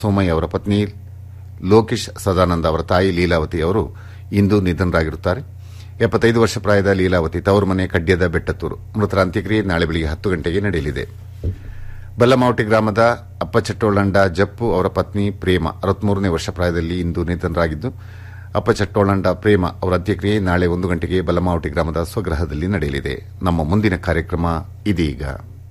ಸೋಮಯ್ಯ ಅವರ ಪತ್ನಿ ಲೋಕೇಶ್ ಸದಾನಂದ ಅವರ ತಾಯಿ ಲೀಲಾವತಿ ಅವರು ಇಂದು ನಿಧನರಾಗಿರುತ್ತಾರೆ ಎಪ್ಪತ್ತೈದು ವರ್ಷ ಪ್ರಾಯದ ಲೀಲಾವತಿ ತವರು ಮನೆ ಕಡ್ಯದ ಬೆಟ್ಟತ್ತೂರು ಮೃತರ ಅಂತ್ಯಕ್ರಿಯೆ ನಾಳೆ ಬೆಳಗ್ಗೆ ಹತ್ತು ಗಂಟೆಗೆ ನಡೆಯಲಿದೆ ಬಲ್ಲಮಾವಟಿ ಗ್ರಾಮದ ಅಪ್ಪಚಟ್ಟೋಳಂಡ ಜಪ್ಪು ಅವರ ಪತ್ನಿ ಪ್ರೇಮ ಅರವತ್ಮೂರನೇ ವರ್ಷ ಪ್ರಾಯದಲ್ಲಿ ಇಂದು ನಿಧನರಾಗಿದ್ದು ಅಪ್ಪಚಟ್ಟೋಳಂಡ ಪ್ರೇಮ ಅವರ ಅಂತ್ಯಕ್ರಿಯೆ ನಾಳೆ ಒಂದು ಗಂಟೆಗೆ ಬಲ್ಲಮಾವಟಿ ಗ್ರಾಮದ ಸ್ವಗ್ರಹದಲ್ಲಿ ನಡೆಯಲಿದೆ ನಮ್ಮ ಮುಂದಿನ ಕಾರ್ಯಕ್ರಮ ಇದೀಗ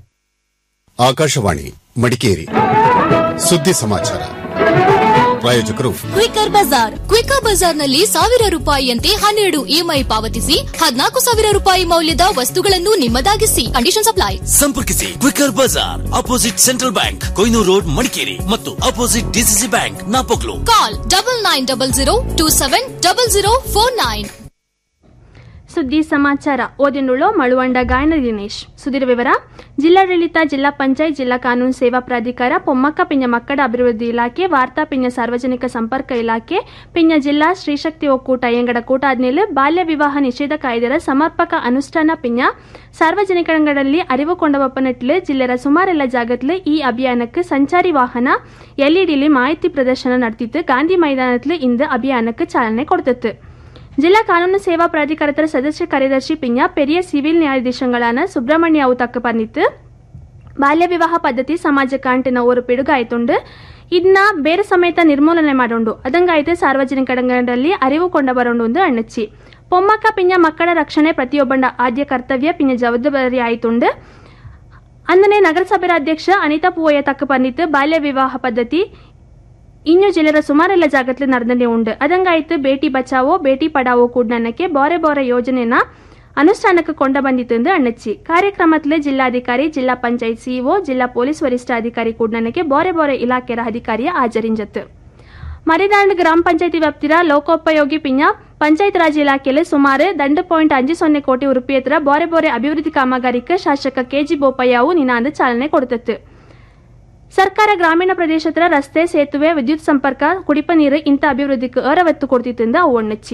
ಆಕಾಶವಾಣಿ ಮಡಿಕೇರಿ ಸುದ್ದಿ ಸಮಾಚಾರ ಪ್ರಾಯೋಜಕರು ಕ್ವಿಕರ್ ಬಜಾರ್ ಕ್ವಿಕರ್ ಬಜಾರ್ನಲ್ಲಿ ಸಾವಿರ ರೂಪಾಯಿಯಂತೆ ಹನ್ನೆರಡು ಇಎಂಐ ಪಾವತಿಸಿ ಹದಿನಾಲ್ಕು ಸಾವಿರ ರೂಪಾಯಿ ಮೌಲ್ಯದ ವಸ್ತುಗಳನ್ನು ನಿಮ್ಮದಾಗಿಸಿ ಕಂಡೀಷನ್ ಸಪ್ಲೈ ಸಂಪರ್ಕಿಸಿ ಕ್ವಿಕರ್ ಬಜಾರ್ opposite Central Bank Koinur road Madikeri ಮತ್ತು opposite DCC bank Napoklu call double nine double zero two seven double zero four nine ಸುದ್ದಿ ಸಮಾಚಾರ ಓದಿನುಳ್ಳು ಮಳುವಂಡ ಗಾಯನ ದಿನೇಶ್ ಸುದ್ದಿರ ವಿವರ ಜಿಲ್ಲಾಡಳಿತ ಜಿಲ್ಲಾ ಪಂಚಾಯತ್ ಜಿಲ್ಲಾ ಕಾನೂನು ಸೇವಾ ಪ್ರಾಧಿಕಾರ ಪೊಮ್ಮಕ್ಕ ಪಿಂಜ ಮಕ್ಕಳ ಅಭಿವೃದ್ಧಿ ಇಲಾಖೆ ವಾರ್ತಾ ಪಿಂಜ ಸಾರ್ವಜನಿಕ ಸಂಪರ್ಕ ಇಲಾಖೆ ಪಿಂಜ ಜಿಲ್ಲಾ ಶ್ರೀಶಕ್ತಿ ಒಕ್ಕೂಟ ಎಂಗಡ ಕೂಟಾದ್ಮೇಲೆ ಬಾಲ್ಯ ವಿವಾಹ ನಿಷೇಧ ಕಾಯ್ದೆರ ಸಮರ್ಪಕ ಅನುಷ್ಠಾನ ಪಿಂಜ ಸಾರ್ವಜನಿಕರಲ್ಲಿ ಅರಿವು ಕೊಂಡವಪ್ಪನಟ್ಲು ಜಿಲ್ಲೆರ ಸುಮಾರೆಲ್ಲ ಜಾಗತ್ಲು ಈ ಅಭಿಯಾನಕ್ಕೆ ಸಂಚಾರಿ ವಾಹನ ಎಲ್ಇಡಿಲಿ ಮಾಹಿತಿ ಪ್ರದರ್ಶನ ನಡೆತಿತ್ತು ಗಾಂಧಿ ಮೈದಾನತ್ಲು ಇಂದು ಅಭಿಯಾನಕ್ಕೆ ಚಾಲನೆ ಕೊಡ್ತಿತ್ತು ಜಿಲ್ಲಾ ಕಾನೂನು ಸೇವಾ ಪ್ರಾಧಿಕಾರದ ಸದಸ್ಯ ಕಾರ್ಯದರ್ಶಿ ಪಿಂಜ ಪೆರಿಯ ಸಿವಿಲ್ ನ್ಯಾಯಾಧೀಶಗಳಾன ಸುಬ್ರಹ್ಮಣ್ಯ ಅವು ತಕ್ಕ ಪರ್ನಿತ್ತು ಬಾಲ್ಯ ವಿವಾಹ ಪದ್ಧತಿ ಸಮಾಜಕ್ಕೆ ಅಂಟಿನ ஒரு ಪಿಡುಗಾಯ್ತುಂಡು ಇದನ್ನ ಬೇರೆ ಸಮೇತ ನಿರ್ಮೂಲನೆ ಮಾಡೋಂಡು ಅದಂಗಾಯ್ತು ಸಾರ್ವಜನಿಕರಲ್ಲಿ ಅರಿವು ಕೊಂಡ ಬರೋಂಡು ಎಂದು ಅಣ್ಣಚ್ಚಿ ಪೊಮ್ಮಕ್ಕ ಪಿಂಜ ಮಕ್ಕಳ ರಕ್ಷಣೆ ಪ್ರತಿಯೊಬ್ಬಂಡ ಆದ್ಯ ಕರ್ತವ್ಯ ಪಿಂಜ ಜವಾಬ್ದಾರಿ ಆಯ್ತುಂಡು ಅಂದನೆ ನಗರಸಭೆ ಅಧ್ಯಕ್ಷ ಅನಿತಾ ಪೂವಯ್ಯ ತಕ್ಕ ಪರ್ನಿತ್ತು ಬಾಲ್ಯ ವಿವಾಹ ಪದ್ಧತಿ ಇನ್ನು ಜಿಲ್ಲೆರ ಸುಮಾರೆಲ್ಲ ಜಾಗತ್ಲು ನಡೆದೇ ಉಂಡು ಅದಂಗಾಯ್ತು ಬೇಟಿ ಬಚಾವೋ ಬೇಟಿ ಪಡಾವೋ ಕೂಡ್ನಕ್ಕೆ ಬಾರೆ ಬಾರೆ ಯೋಜನೆನ ಅನುಷ್ಠಾನಕ್ಕೆ ಕೊಂಡ ಬಂದಿತ್ತು ಎಂದು ಅಣ್ಣಚ್ಚಿ ಕಾರ್ಯಕ್ರಮದಲ್ಲಿ ಜಿಲ್ಲಾಧಿಕಾರಿ ಜಿಲ್ಲಾ ಪಂಚಾಯತ್ ಸಿಇಒ ಜಿಲ್ಲಾ ಪೊಲೀಸ್ ವರಿಷ್ಠಾಧಿಕಾರಿ ಕೂಡ್ನಕ್ಕೆ ಬಾರೆ ಬಾರೆ ಇಲಾಖೆಯ ಅಧಿಕಾರಿಯ ಹಾಜರಿಂಜತ್ತು ಮರಿದಾಂಡ್ ಗ್ರಾಮ ಪಂಚಾಯತಿ ವ್ಯಾಪ್ತಿರ ಲೋಕೋಪಯೋಗಿ ಪಿಂಜ ಪಂಚಾಯತ್ ರಾಜ್ ಇಲಾಖೆಯಲ್ಲಿ ಸುಮಾರು ದಂಡು ಪಾಯಿಂಟ್ ಅಂಜು ಸೊನ್ನೆ ಕೋಟಿ ರೂಪಾಯಿ ಬಾರೆ ಬಾರೆ ಅಭಿವೃದ್ಧಿ ಕಾಮಗಾರಿಕೆ ಶಾಸಕ ಕೆಜಿ ಬೋಪಯ್ಯವು ನಿನಾಂದು ಚಾಲನೆ ಕೊಡುತ್ತಿತ್ತು ಸರ್ಕಾರ ಗ್ರಾಮೀಣ ಪ್ರದೇಶದ ರಸ್ತೆ ಸೇತುವೆ ವಿದ್ಯುತ್ ಸಂಪರ್ಕ ಕುಡಿಪ ನೀರು ಇಂಥ ಅಭಿವೃದ್ಧಿಗೆ ಅರವತ್ತು ಕೊಡ್ತಿತ್ತು ಅವು ಒಣ್ಣಚ್ಚಿ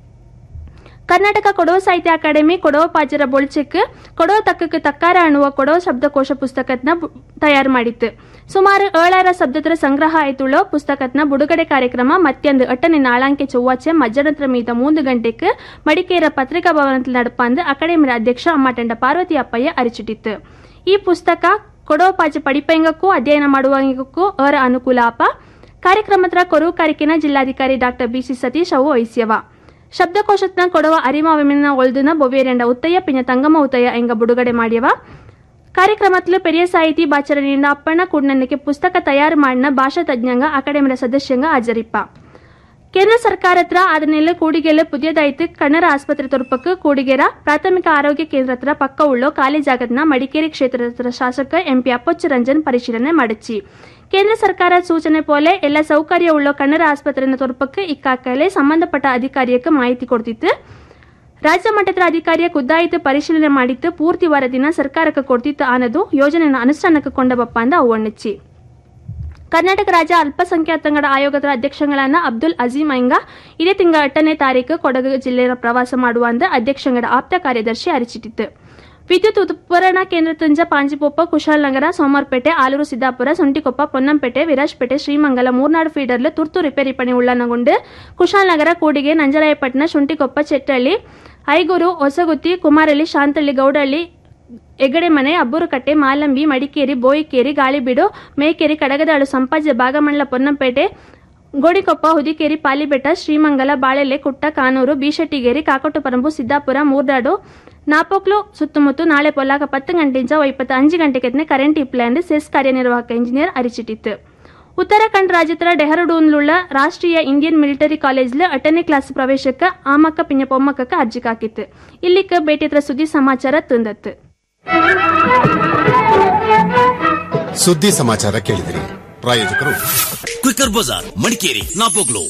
ಕರ್ನಾಟಕ ಕೊಡವ ಸಾಹಿತ್ಯ ಅಕಾಡೆಮಿ ಕೊಡವ ಪಾಜರ ಬೊಳ್ಚಕ್ಕೆ ಕೊಡವ ತಕ್ಕಕ್ಕೆ ತಕ್ಕಾರ ಅನ್ನುವ ಕೊಡವ ಶಬ್ದಕೋಶ ಪುಸ್ತಕತ್ನ ಬು- ತಯಾರು ಮಾಡಿತ್ತು ಸುಮಾರು ಏಳಾರ ಶಬ್ದದ ಸಂಗ್ರಹ ಆಯ್ತುಳ್ಳೋ ಪುಸ್ತಕತ್ನ ಬಿಡುಗಡೆ ಕಾರ್ಯಕ್ರಮ ಮತ್ತೊಂದು ಎಟ್ಟನೆ ನಾಳಾಂಕೆ ಚೊವ್ವಾಚೆ ಮಧ್ಯಾಹ್ನದ ಮೀದ ಮೂಂದು ಗಂಟೆಗೆ ಮಡಿಕೇರ ಪತ್ರಿಕಾ ಭವನದಲ್ಲಿ ನಡಪಂದು ಅಕಾಡೆಮಿ ಅಧ್ಯಕ್ಷ ಅಮ್ಮಟಂಡ ಪಾರ್ವತಿ ಅಪ್ಪಯ್ಯ ಅರಿಚಿಟ್ಟಿತ್ತು ಈ ಪುಸ್ತಕ ಕೊಡವ ಪಾಜ ಪಡಿಪಂಗಕ್ಕೂ ಅಧ್ಯಯನ ಮಾಡುವಂಗಕ್ಕೂ ಅವರ ಅನುಕೂಲ ಅಪ ಕಾರ್ಯಕ್ರಮದ ಕೊರು ಕಾರಿಕೆನ ಜಿಲ್ಲಾಧಿಕಾರಿ ಡಾಕ್ಟರ್ ಬಿಸಿ ಸತೀಶ್ ಅವು ವಹಿಸ್ಯವ ಶಬ್ದಕೋಶತ್ನ ಕೊಡವ ಅರಿಮಾವಿನ ಒಳ್ದುನ ಬೊವೇರೆಂಡ ಉತ್ತಯ್ಯ ಪಿಂಜ ತಂಗಮ್ಮ ಉತ್ತಯ್ಯ ಎಂಗ ಬಿಡುಗಡೆ ಮಾಡ್ಯವ ಕಾರ್ಯಕ್ರಮತ್ಲು ಪೆರಿಯ ಸಾಹಿತಿ ಬಾಚರನಿಂದ ಅಪ್ಪಣ್ಣ ಕುಡ್ನನ್ನಕ್ಕೆ ಪುಸ್ತಕ ತಯಾರು ಮಾಡಿನ ಭಾಷಾ ತಜ್ಞಂಗ ಅಕಾಡೆಮಿಯ ಸದಸ್ಯಂಗ ಹಾಜರಿಪ್ಪ ಕೇಂದ್ರ ಸರ್ಕಾರ ಹತ್ರ ಅದನ್ನೆಲ್ಲ ಕೂಡಿಗೆಲ್ಲ ಪುದಿಯದಾಯ್ತು ಕಣ್ಣರ ಆಸ್ಪತ್ರೆ ತೊರಪಕ್ಕೆ ಕೂಡಿಗೆರ ಪ್ರಾಥಮಿಕ ಆರೋಗ್ಯ ಕೇಂದ್ರ ಹತ್ರ ಪಕ್ಕ ಉಳ್ಳೋ ಖಾಲಿ ಜಾಗತ್ನ ಮಡಿಕೇರಿ ಕ್ಷೇತ್ರದ ಹತ್ರ ಶಾಸಕ ಎಂಪಿ ಅಪ್ಪಚ್ಚು ರಂಜನ್ ಪರಿಶೀಲನೆ ಮಾಡಿಚ್ಚಿ ಕೇಂದ್ರ ಸರ್ಕಾರ ಸೂಚನೆ ಪೋಲೆ ಎಲ್ಲ ಸೌಕರ್ಯ ಉಳ್ಳೋ ಕಣ್ಣರ ಆಸ್ಪತ್ರೆನ ತೊರಪಕ್ಕೆ ಇಕ್ಕಾಕಲೆ ಸಂಬಂಧಪಟ್ಟ ಅಧಿಕಾರಿಯಕ್ಕೆ ಮಾಹಿತಿ ಕೊಡ್ತಿತ್ತು ರಾಜ್ಯ ಮಟ್ಟದ ಅಧಿಕಾರಿಯ ಖುದ್ದಾಯಿತು ಪರಿಶೀಲನೆ ಮಾಡಿತ್ತು ಪೂರ್ತಿ ವರದಿನ ಸರ್ಕಾರಕ್ಕೆ ಕೊಡ್ತಿತ್ತು ಅನ್ನೋದು ಯೋಜನೆಯನ್ನು ಅನುಷ್ಠಾನಕ್ಕೆ ಕೊಂಡಬಪ್ಪ ಅಂದ ಅವಣ್ಣಚ್ಚಿ ಕರ್ನಾಟಕ ರಾಜ್ಯ ಅಲ್ಪಸಂಖ್ಯಾತಂಗಡ ಆಯೋಗದ ಅಧ್ಯಕ್ಷಗಳಾದ ಅಬ್ದುಲ್ ಅಜೀಂ ಐಂಗ ಇದೇ ತಿಂಗಳ ಎಟ್ಟನೇ ತಾರೀಕು ಕೊಡಗು ಜಿಲ್ಲೆಯ ಪ್ರವಾಸ ಮಾಡುವ ಅಂದ ಅಧ್ಯಕ್ಷಂಗಡ ಆಪ್ತ ಕಾರ್ಯದರ್ಶಿ ಅರಿಚಿಟ್ಟಿತ್ತು ವಿದ್ಯುತ್ ಉತ್ಪನ್ನ ಕೇಂದ್ರ ತುಂಜ ಪಾಂಜಿಪೊಪ್ಪ ಕುಶಾಲನಗರ ಸೋಮವಾರಪೇಟೆ ಆಲೂರು ಸಿದ್ದಾಪುರ ಸೊಂಟಿಕೊಪ್ಪ ಪೊನ್ನಂಪೇಟೆ ವಿರಾಜ್ಪೇಟೆ ಶ್ರೀಮಂಗಲ ಮೂರ್ನಾಡು ಫೀಡರ್ಲು ತುರ್ತು ರಿಪೇರಿ ಪಣಿ ಉಳ್ಳನಗೊಂಡು ಕುಶಾಲನಗರ ಕೂಡಿಗೆ ನಂಜರಾಯಪಟ್ಟಣ ಶುಂಟಿಕೊಪ್ಪ ಚೆಟ್ಟಳ್ಳಿ ಐಗೂರು ಹೊಸಗುತ್ತಿ ಕುಮಾರಳ್ಳಿ ಶಾಂತಳ್ಳಿ ಗೌಡಳ್ಳಿ ಎಗಡೆಮನೆ ಅಬ್ಬೂರುಕಟ್ಟೆ ಮಾಲಂಬಿ ಮಡಿಕೇರಿ ಬೋಯಿಕೇರಿ ಗಾಳಿಬೀಡು ಮೇಕೇರಿ ಕಡಗದಾಳು ಸಂಪಾಜೆ ಭಾಗಮಂಡಲ ಪೊನ್ನಂಪೇಟೆ ಗೋಡಿಕೊಪ್ಪ ಹುದಿಕೇರಿ ಪಾಲಿಬೆಟ್ಟ ಶ್ರೀಮಂಗಲ ಬಾಳೆಲೆ ಕುಟ್ಟ ಕಾನೂರು ಬಿಶೆಟ್ಟಿಗೇರಿ ಕಾಕೋಟುಪರಂಬು ಸಿದ್ದಾಪುರ ಮೂರ್ನಾಡು ನಾಪೋಕ್ಲು ಸುತ್ತಮುತ್ತ ನಾಳೆ ಪೊಲ್ಲಾಕ ಪತ್ತು ಗಂಟೆಂಚ ಇಪ್ಪತ್ತು ಅಂಜು ಗಂಟೆಗೆ ಕರೆಂಟ್ ಇಪ್ಲಾಂಡ್ ಸೆಸ್ ಕಾರ್ಯನಿರ್ವಾಹಕ ಇಂಜಿನಿಯರ್ ಅರಿಚಿಟ್ಟಿತ್ತು ಉತ್ತರಾಖಂಡ್ ರಾಜ್ಯದ ಡೆಹ್ರಾಡೂನ್ಲುಳ್ಳ ರಾಷ್ಟ್ರೀಯ ಇಂಡಿಯನ್ ಮಿಲಿಟರಿ ಕಾಲೇಜ್ಲ ಎಟ್ಟನೇ ಕ್ಲಾಸ್ ಪ್ರವೇಶಕ್ಕೆ ಆಮಕ್ಕ ಪಿಂಜ ಪೊಮ್ಮಕ್ಕಕ್ಕೆ ಅರ್ಜಿ ಹಾಕಿತ್ತು ಇಲ್ಲಿಕ್ಕೆ ಭೇಟಿಯತ್ರ ಸುದ್ದಿ ಸಮಾಚಾರ ತಂದತ್ತು ಸುದ್ದಿ ಸಮಾಚಾರ ಕೇಳಿದಿರಿ ಪ್ರಾಯೋಜಕರು ಕ್ವಿಕರ್ ಬಜಾರ್ ಮಡಿಕೇರಿ ನಾಪೋಕ್ಲು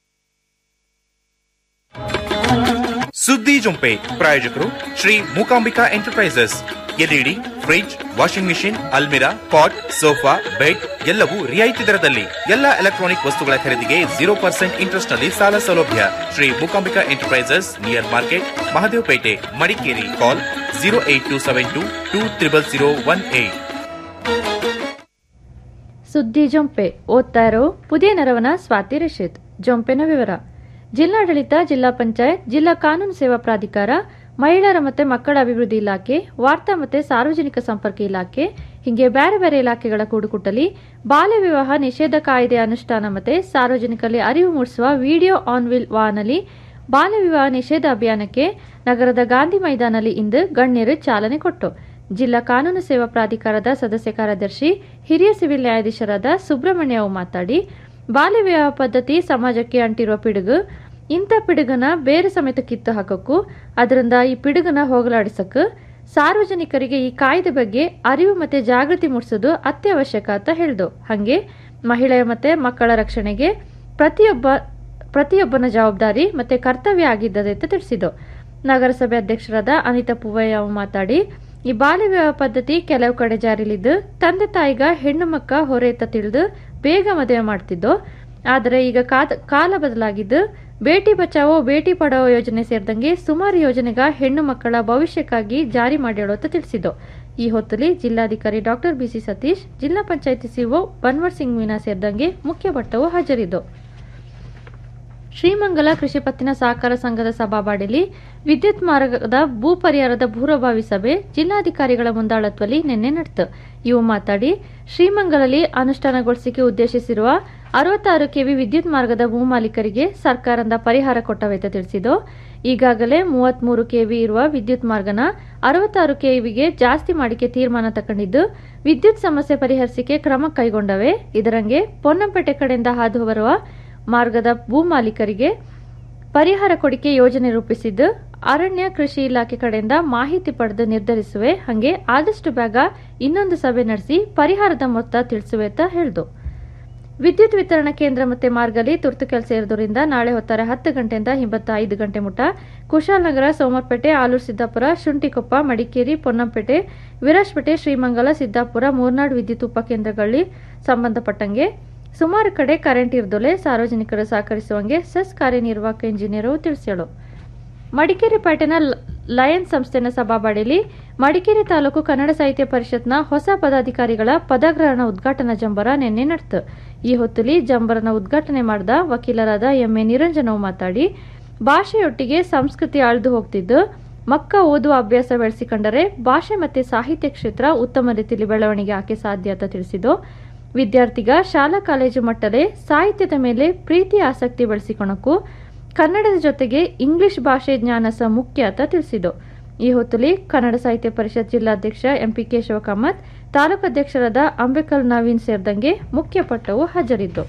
ಸುದ್ದಿ ಜೊಂಪೆ ಪ್ರಾಯೋಜಕರು Shri Mookambika enterprises LED fridge washing machine ಅಲ್ಮಿರಾ ಪಾಟ್ ಸೋಫಾ ಬೆಡ್ ಎಲ್ಲವೂ ರಿಯಾಯಿತಿ ದರದಲ್ಲಿ ಎಲ್ಲ ಎಲೆಕ್ಟ್ರಾನಿಕ್ ವಸ್ತುಗಳ ಖರೀದಿಗೆ ಜೀರೋ ಪರ್ಸೆಂಟ್ ಇಂಟ್ರೆಸ್ಟ್ ನಲ್ಲಿ ಸಾಲ ಸೌಲಭ್ಯ Shri Mookambika enterprises near market Mahadevpet Madikeri call zero eight two seven two two triple zero one eight ಸುದ್ದಿ ಜೊಂಪೆ ಓದ್ತಾ ಇರೋ ಪುದಿಯ ನೆರವನ ಸ್ವಾತಿ ರಶೀದ್ ಜೊಂಪೆನ ವಿವರ ಜಿಲ್ಲಾಡಳಿತ ಜಿಲ್ಲಾ ಪಂಚಾಯತ್ ಜಿಲ್ಲಾ ಕಾನೂನು ಸೇವಾ ಪ್ರಾಧಿಕಾರ ಮಹಿಳೆಯರ ಮತ್ತು ಮಕ್ಕಳ ಅಭಿವೃದ್ಧಿ ಇಲಾಖೆ ವಾರ್ತಾ ಮತ್ತು ಸಾರ್ವಜನಿಕ ಸಂಪರ್ಕ ಇಲಾಖೆ ಹೀಗೆ ಬೇರೆ ಬೇರೆ ಇಲಾಖೆಗಳ ಕೂಡುಕುಟ್ಟಲಿ ಬಾಲ್ಯ ವಿವಾಹ ನಿಷೇಧ ಕಾಯ್ದೆ ಅನುಷ್ಠಾನ ಮತ್ತು ಸಾರ್ವಜನಿಕರಲ್ಲಿ ಅರಿವು ಮೂಡಿಸುವ ವಿಡಿಯೋ ಆನ್ ವಿಲ್ ವಾನಲ್ಲಿ ಬಾಲ್ಯ ವಿವಾಹ ನಿಷೇಧ ಅಭಿಯಾನಕ್ಕೆ ನಗರದ ಗಾಂಧಿ ಮೈದಾನಲ್ಲಿ ಇಂದು ಗಣ್ಯರು ಚಾಲನೆ ಕೊಟ್ಟು ಜಿಲ್ಲಾ ಕಾನೂನು ಸೇವಾ ಪ್ರಾಧಿಕಾರದ ಸದಸ್ಯ ಕಾರ್ಯದರ್ಶಿ ಹಿರಿಯ ಸಿವಿಲ್ ನ್ಯಾಯಾಧೀಶರಾದ ಸುಬ್ರಹ್ಮಣ್ಯ ಅವು ಮಾತಾಡಿ ಬಾಲ್ಯ ವಿವಾಹ ಪದ್ಧತಿ ಸಮಾಜಕ್ಕೆ ಅಂಟಿರುವ ಪಿಡುಗು ಇಂಥ ಪಿಡುಗನ ಬೇರೆ ಸಮೇತ ಕಿತ್ತು ಹಾಕಕ್ಕೂ ಅದರಿಂದ ಈ ಪಿಡುಗನ ಹೋಗಲಾಡಿಸಕ್ಕೆ ಸಾರ್ವಜನಿಕರಿಗೆ ಈ ಕಾಯ್ದೆ ಬಗ್ಗೆ ಅರಿವು ಮತ್ತೆ ಜಾಗೃತಿ ಮೂಡಿಸೋದು ಅತ್ಯವಶ್ಯಕ ಅಂತ ಹೇಳ್ದು ಹಾಗೆ ಮಹಿಳೆಯ ಮತ್ತೆ ಮಕ್ಕಳ ರಕ್ಷಣೆಗೆ ಪ್ರತಿಯೊಬ್ಬ ಪ್ರತಿಯೊಬ್ಬನ ಜವಾಬ್ದಾರಿ ಮತ್ತೆ ಕರ್ತವ್ಯ ಆಗಿದ್ದದೆ ಅಂತ ತಿಳಿಸಿದ್ದು ನಗರಸಭೆ ಅಧ್ಯಕ್ಷರಾದ ಅನಿತಾ ಪೂವಯ್ಯ ಅವರು ಮಾತಾಡಿ ಈ ಬಾಲ್ಯ ವಿವಾಹ ಪದ್ಧತಿ ಕೆಲವು ಕಡೆ ಜಾರಿಲಿದ್ದು ತಂದೆ ತಾಯಿಗ ಹೆಣ್ಣು ಮಕ್ಕ ಹೊರೆತ ತಿಳಿದು ಬೇಗ ಮದುವೆ ಮಾಡ್ತಿದ್ದು ಆದರೆ ಈಗ ಕಾದ- ಕಾಲ ಬದಲಾಗಿದ್ದು ಬೇಟಿ ಬಚಾವೋ ಬೇಟಿ ಪಡಾವೋ ಯೋಜನೆ ಸೇರಿದಂಗೆ ಸುಮಾರು ಯೋಜನೆಗ ಹೆಣ್ಣು ಮಕ್ಕಳ ಭವಿಷ್ಯಕ್ಕಾಗಿ ಜಾರಿ ಮಾಡ್ಯಾಳೋ ಅಂತ ತಿಳಿಸಿದ್ದು ಈ ಹೊತ್ತಲ್ಲಿ ಜಿಲ್ಲಾಧಿಕಾರಿ ಡಾಕ್ಟರ್ ಬಿಸಿ ಸತೀಶ್ ಜಿಲ್ಲಾ ಪಂಚಾಯತಿ ಸಿಒ ಬನ್ವರ್ ಸಿಂಗ್ ಮೀನಾ ಸೇರಿದಂಗೆ ಮುಖ್ಯ ಭಟ್ಟವು ಹಾಜರಿದ್ದು ಶ್ರೀಮಂಗಲ ಕೃಷಿ ಪತ್ತಿನ ಸಹಕಾರ ಸಂಘದ ಸಭಾವಾಡಿಯಲ್ಲಿ ವಿದ್ಯುತ್ ಮಾರ್ಗದ ಭೂ ಪರಿಹಾರದ ಪೂರ್ವಭಾವಿ ಸಭೆ ಜಿಲ್ಲಾಧಿಕಾರಿಗಳ ಮುಂದಾಳತ್ವದಲ್ಲಿ ನಿನ್ನೆ ನಡೆತು ಇವು ಮಾತಾಡಿ ಶ್ರೀಮಂಗಲಲ್ಲಿ ಅನುಷ್ಠಾನಗೊಳಿಸಿಕೆ ಉದ್ದೇಶಿಸಿರುವ ಅರವತ್ತಾರು ಕೆವಿ ವಿದ್ಯುತ್ ಮಾರ್ಗದ ಭೂ ಮಾಲೀಕರಿಗೆ ಸರ್ಕಾರದಿಂದ ಪರಿಹಾರ ಕೊಟ್ಟವೆತ ತಿಳಿಸಿದ್ದು ಈಗಾಗಲೇ ಮೂವತ್ಮೂರು ಕೆವಿ ಇರುವ ವಿದ್ಯುತ್ ಮಾರ್ಗನ ಅರವತ್ತಾರು ಕೆವಿಗೆ ಜಾಸ್ತಿ ಮಾಡಿಕೆ ತೀರ್ಮಾನ ತಗೊಂಡಿದ್ದು ವಿದ್ಯುತ್ ಸಮಸ್ಯೆ ಪರಿಹರಿಸಿಕೆ ಕ್ರಮ ಕೈಗೊಂಡವೆ ಇದರಂಗೆ ಪೊನ್ನಂಪೇಟೆ ಕಡೆಯಿಂದ ಹಾದು ಬರುವ ಮಾರ್ಗದ ಭೂ ಮಾಲೀಕರಿಗೆ ಪರಿಹಾರ ಕೊಡಿಕೆ ಯೋಜನೆ ರೂಪಿಸಿದ್ದು ಅರಣ್ಯ ಕೃಷಿ ಇಲಾಖೆ ಕಡೆಯಿಂದ ಮಾಹಿತಿ ಪಡೆದು ನಿರ್ಧರಿಸುವೆ ಹಾಗೆ ಆದಷ್ಟು ಬೇಗ ಇನ್ನೊಂದು ಸಭೆ ನಡೆಸಿ ಪರಿಹಾರದ ಮೊತ್ತ ತಿಳಿಸುವೆ ಅಂತ ಹೇಳಿದು ವಿದ್ಯುತ್ ವಿತರಣಾ ಕೇಂದ್ರ ಮತ್ತೆ ಮಾರ್ಗಲಿ ತುರ್ತು ಕೆಲಸ ಇರೋದ್ರಿಂದ ನಾಳೆ ಹೊತ್ತಾರೆ ಹತ್ತು ಗಂಟೆಯಿಂದ ಹಿಂಬತ್ತ ಐದು ಗಂಟೆ ಮುಟ ಕುಶಾಲನಗರ ಸೋಮರ್ಪೇಟೆ ಆಲೂರು ಸಿದ್ದಾಪುರ ಶುಂಠಿಕೊಪ್ಪ ಮಡಿಕೇರಿ ಪೊನ್ನಂಪೇಟೆ ವಿರಾಜ್ಪೇಟೆ ಶ್ರೀಮಂಗಲ ಸಿದ್ದಾಪುರ ಮೂರ್ನಾಡು ವಿದ್ಯುತ್ ಉಪಕೇಂದ್ರಗಳಲ್ಲಿ ಸಂಬಂಧಪಟ್ಟಂಗೆ ಸುಮಾರು ಕಡೆ ಕರೆಂಟ್ ಇರ್ದೊಲೆ ಸಾರ್ವಜನಿಕರು ಸಹಕರಿಸುವಂಗೆ ಸೆಸ್ ಕಾರ್ಯನಿರ್ವಾಹಕ ಇಂಜಿನಿಯರು ತಿಳಿಸ್ಯಾಳು ಮಡಿಕೇರಿ ಪೇಟೆನ ಲ- ಲಯನ್ಸ್ ಸಂಸ್ಥೆನ ಸಭಾಬಾಡಿಲಿ ಮಡಿಕೇರಿ ತಾಲೂಕು ಕನ್ನಡ ಸಾಹಿತ್ಯ ಪರಿಷತ್ನ ಹೊಸ ಪದಾಧಿಕಾರಿಗಳ ಪದಗ್ರಹಣ ಉದ್ಘಾಟನಾ ಜಂಬರ ನಿನ್ನೆ ನಡೆತು ಈ ಹೊತ್ತಲ್ಲಿ ಜಂಬರನ ಉದ್ಘಾಟನೆ ಮಾಡಿದ ವಕೀಲರಾದ ಎಂಎ ನಿರಂಜನವು ಮಾತಾಡಿ ಭಾಷೆಯೊಟ್ಟಿಗೆ ಸಂಸ್ಕೃತಿ ಆಳ್ದು ಹೋಗ್ತಿದ್ದು ಮಕ್ಕ ಓದುವ ಅಭ್ಯಾಸ ಬೆಳೆಸಿಕೊಂಡರೆ ಭಾಷೆ ಮತ್ತೆ ಸಾಹಿತ್ಯ ಕ್ಷೇತ್ರ ಉತ್ತಮ ರೀತಿಯಲ್ಲಿ ಬೆಳವಣಿಗೆ ಆಕೆ ಸಾಧ್ಯ ಅಂತ ತಿಳಿಸಿದ್ದು ವಿದ್ಯಾರ್ಥಿಗ ಶಾಲಾ ಕಾಲೇಜು ಮಟ್ಟದಲ್ಲಿ ಸಾಹಿತ್ಯದ ಮೇಲೆ ಪ್ರೀತಿ ಆಸಕ್ತಿ ಬೆಳೆಸಿಕೊಳಕ್ಕೂ ಕನ್ನಡದ ಜೊತೆಗೆ ಇಂಗ್ಲಿಷ್ ಭಾಷೆ ಜ್ಞಾನ ಸಹ ಮುಖ್ಯ ಅಂತ ತಿಳಿಸಿದ್ದು ಈ ಹೊತ್ತಲ್ಲಿ ಕನ್ನಡ ಸಾಹಿತ್ಯ ಪರಿಷತ್ ಜಿಲ್ಲಾಧ್ಯಕ್ಷ ಎಂಪಿ ಕೇಶವ ಕಾಮತ್ ತಾಲೂಕು ಅಧ್ಯಕ್ಷರಾದ ಅಂಬೇಕಲ್ ನವೀನ್ ಸೇರಿದಂಗೆ ಮುಖ್ಯ ಪಟ್ಟವು ಹಾಜರಿದ್ದು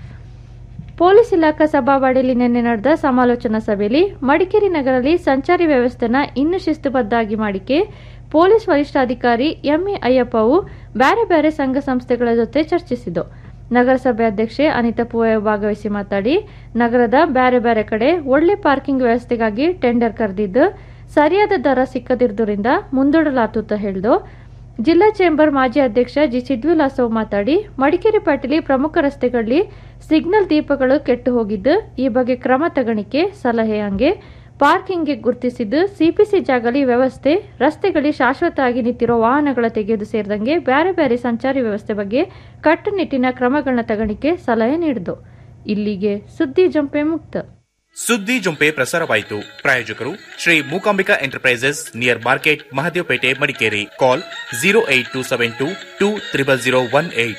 ಪೊಲೀಸ್ ಇಲಾಖಾ ಸಭಾವಾಡಿಯಲ್ಲಿ ನಿನ್ನೆ ನಡೆದ ಸಮಾಲೋಚನಾ ಸಭೆಯಲ್ಲಿ ಮಡಿಕೇರಿ ನಗರಲ್ಲಿ ಸಂಚಾರಿ ವ್ಯವಸ್ಥೆನ ಇನ್ನೂ ಶಿಸ್ತುಬದ್ಧಾಗಿ ಮಾಡಿಕೆ ಪೊಲೀಸ್ ವರಿಷ್ಠಾಧಿಕಾರಿ ಎಂಎ ಅಯ್ಯಪ್ಪವು ಬೇರೆ ಬೇರೆ ಸಂಘ ಸಂಸ್ಥೆಗಳ ಜೊತೆ ಚರ್ಚಿಸಿದ್ದು ನಗರಸಭೆ ಅಧ್ಯಕ್ಷೆ ಅನಿತಾ ಪೂವಯ್ಯ ಭಾಗವಹಿಸಿ ಮಾತಾಡಿ ನಗರದ ಬೇರೆ ಬೇರೆ ಕಡೆ ಒಳ್ಳೆ ಪಾರ್ಕಿಂಗ್ ವ್ಯವಸ್ಥೆಗಾಗಿ ಟೆಂಡರ್ ಕರೆದಿದ್ದು ಸರಿಯಾದ ದರ ಸಿಕ್ಕದಿರುವುದರಿಂದ ಮುಂದೂಡಲಾತು ಅಂತ ಹೇಳಿದು ಜಿಲ್ಲಾ ಚೇಂಬರ್ ಮಾಜಿ ಅಧ್ಯಕ್ಷ ಜಿ ಸಿದ್ವಿಲಾಸವ್ ಮಾತಾಡಿ ಮಡಿಕೇರಿ ಪೇಟೆಲಿ ಪ್ರಮುಖ ರಸ್ತೆಗಳಲ್ಲಿ ಸಿಗ್ನಲ್ ದೀಪಗಳು ಕೆಟ್ಟು ಹೋಗಿದ್ದು ಈ ಬಗ್ಗೆ ಕ್ರಮ ತಗಣಿಕೆ ಸಲಹೆ ಹಂಗೆ ಪಾರ್ಕಿಂಗ್ಗೆ ಗುರುತಿಸಿದ್ದು ಸಿಪಿಸಿ ಜಾಗಲಿ ವ್ಯವಸ್ಥೆ ರಸ್ತೆಗಳಲ್ಲಿ ಶಾಶ್ವತವಾಗಿ ನಿಂತಿರೋ ವಾಹನಗಳ ತೆಗೆಯೋದು ಸೇರಿದಂಗೆ ಬೇರೆ ಬೇರೆ ಸಂಚಾರಿ ವ್ಯವಸ್ಥೆ ಬಗ್ಗೆ ಕಟ್ಟುನಿಟ್ಟಿನ ಕ್ರಮಗಳನ್ನ ತಗಣಿಕೆ ಸಲಹೆ ನೀಡಿತು ಇಲ್ಲಿಗೆ ಸುದ್ದಿ ಜಂಪೆ ಮುಕ್ತ ಸುದ್ದಿ ಜೊಂಪೆ ಪ್ರಸಾರವಾಯಿತು ಪ್ರಾಯೋಜಕರು Shri Mookambika enterprises near market Mahadevpet Madikeri call zero eight two seven two two triple zero one eight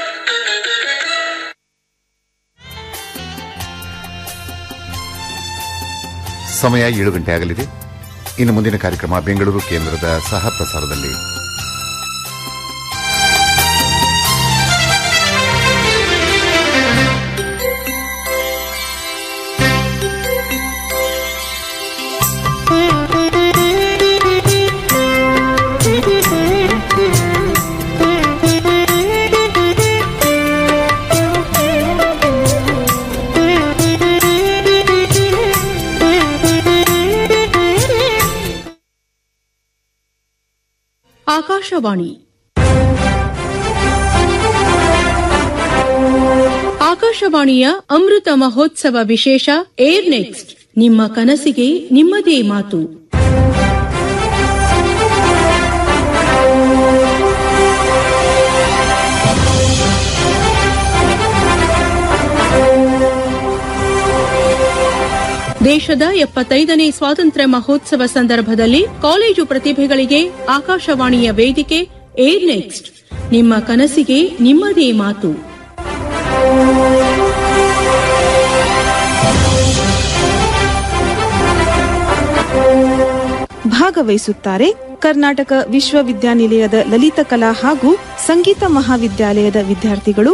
ಸಮಯ ಏಳು ಗಂಟೆ ಆಗಲಿದೆ ಇನ್ನು ಮುಂದಿನ ಕಾರ್ಯಕ್ರಮ ಬೆಂಗಳೂರು ಕೇಂದ್ರದ ಸಹ ಪ್ರಸಾರದಲ್ಲಿ ಆಕಾಶವಾಣಿ ಆಕಾಶವಾಣಿಯ ಅಮೃತ ಮಹೋತ್ಸವ ವಿಶೇಷ ಏರ್ ನೆಕ್ಸ್ಟ್ ನಿಮ್ಮ ಕನಸಿಗೆ ನಿಮ್ಮದೇ ಮಾತು ದೇಶದ ಎಪ್ಪತ್ತೈದನೇ ಸ್ವಾತಂತ್ರ್ಯ ಮಹೋತ್ಸವ ಸಂದರ್ಭದಲ್ಲಿ ಕಾಲೇಜು ಪ್ರತಿಭೆಗಳಿಗೆ ಆಕಾಶವಾಣಿಯ ವೇದಿಕೆ ಏರ್ ನೆಕ್ಸ್ಟ್ ನಿಮ್ಮ ಕನಸಿಗೆ ನಿಮ್ಮದೇ ಮಾತು ಭಾಗವಹಿಸುತ್ತಾರೆ ಕರ್ನಾಟಕ ವಿಶ್ವವಿದ್ಯಾನಿಲಯದ ಲಲಿತಕಲಾ ಹಾಗೂ ಸಂಗೀತ ಮಹಾವಿದ್ಯಾಲಯದ ವಿದ್ಯಾರ್ಥಿಗಳು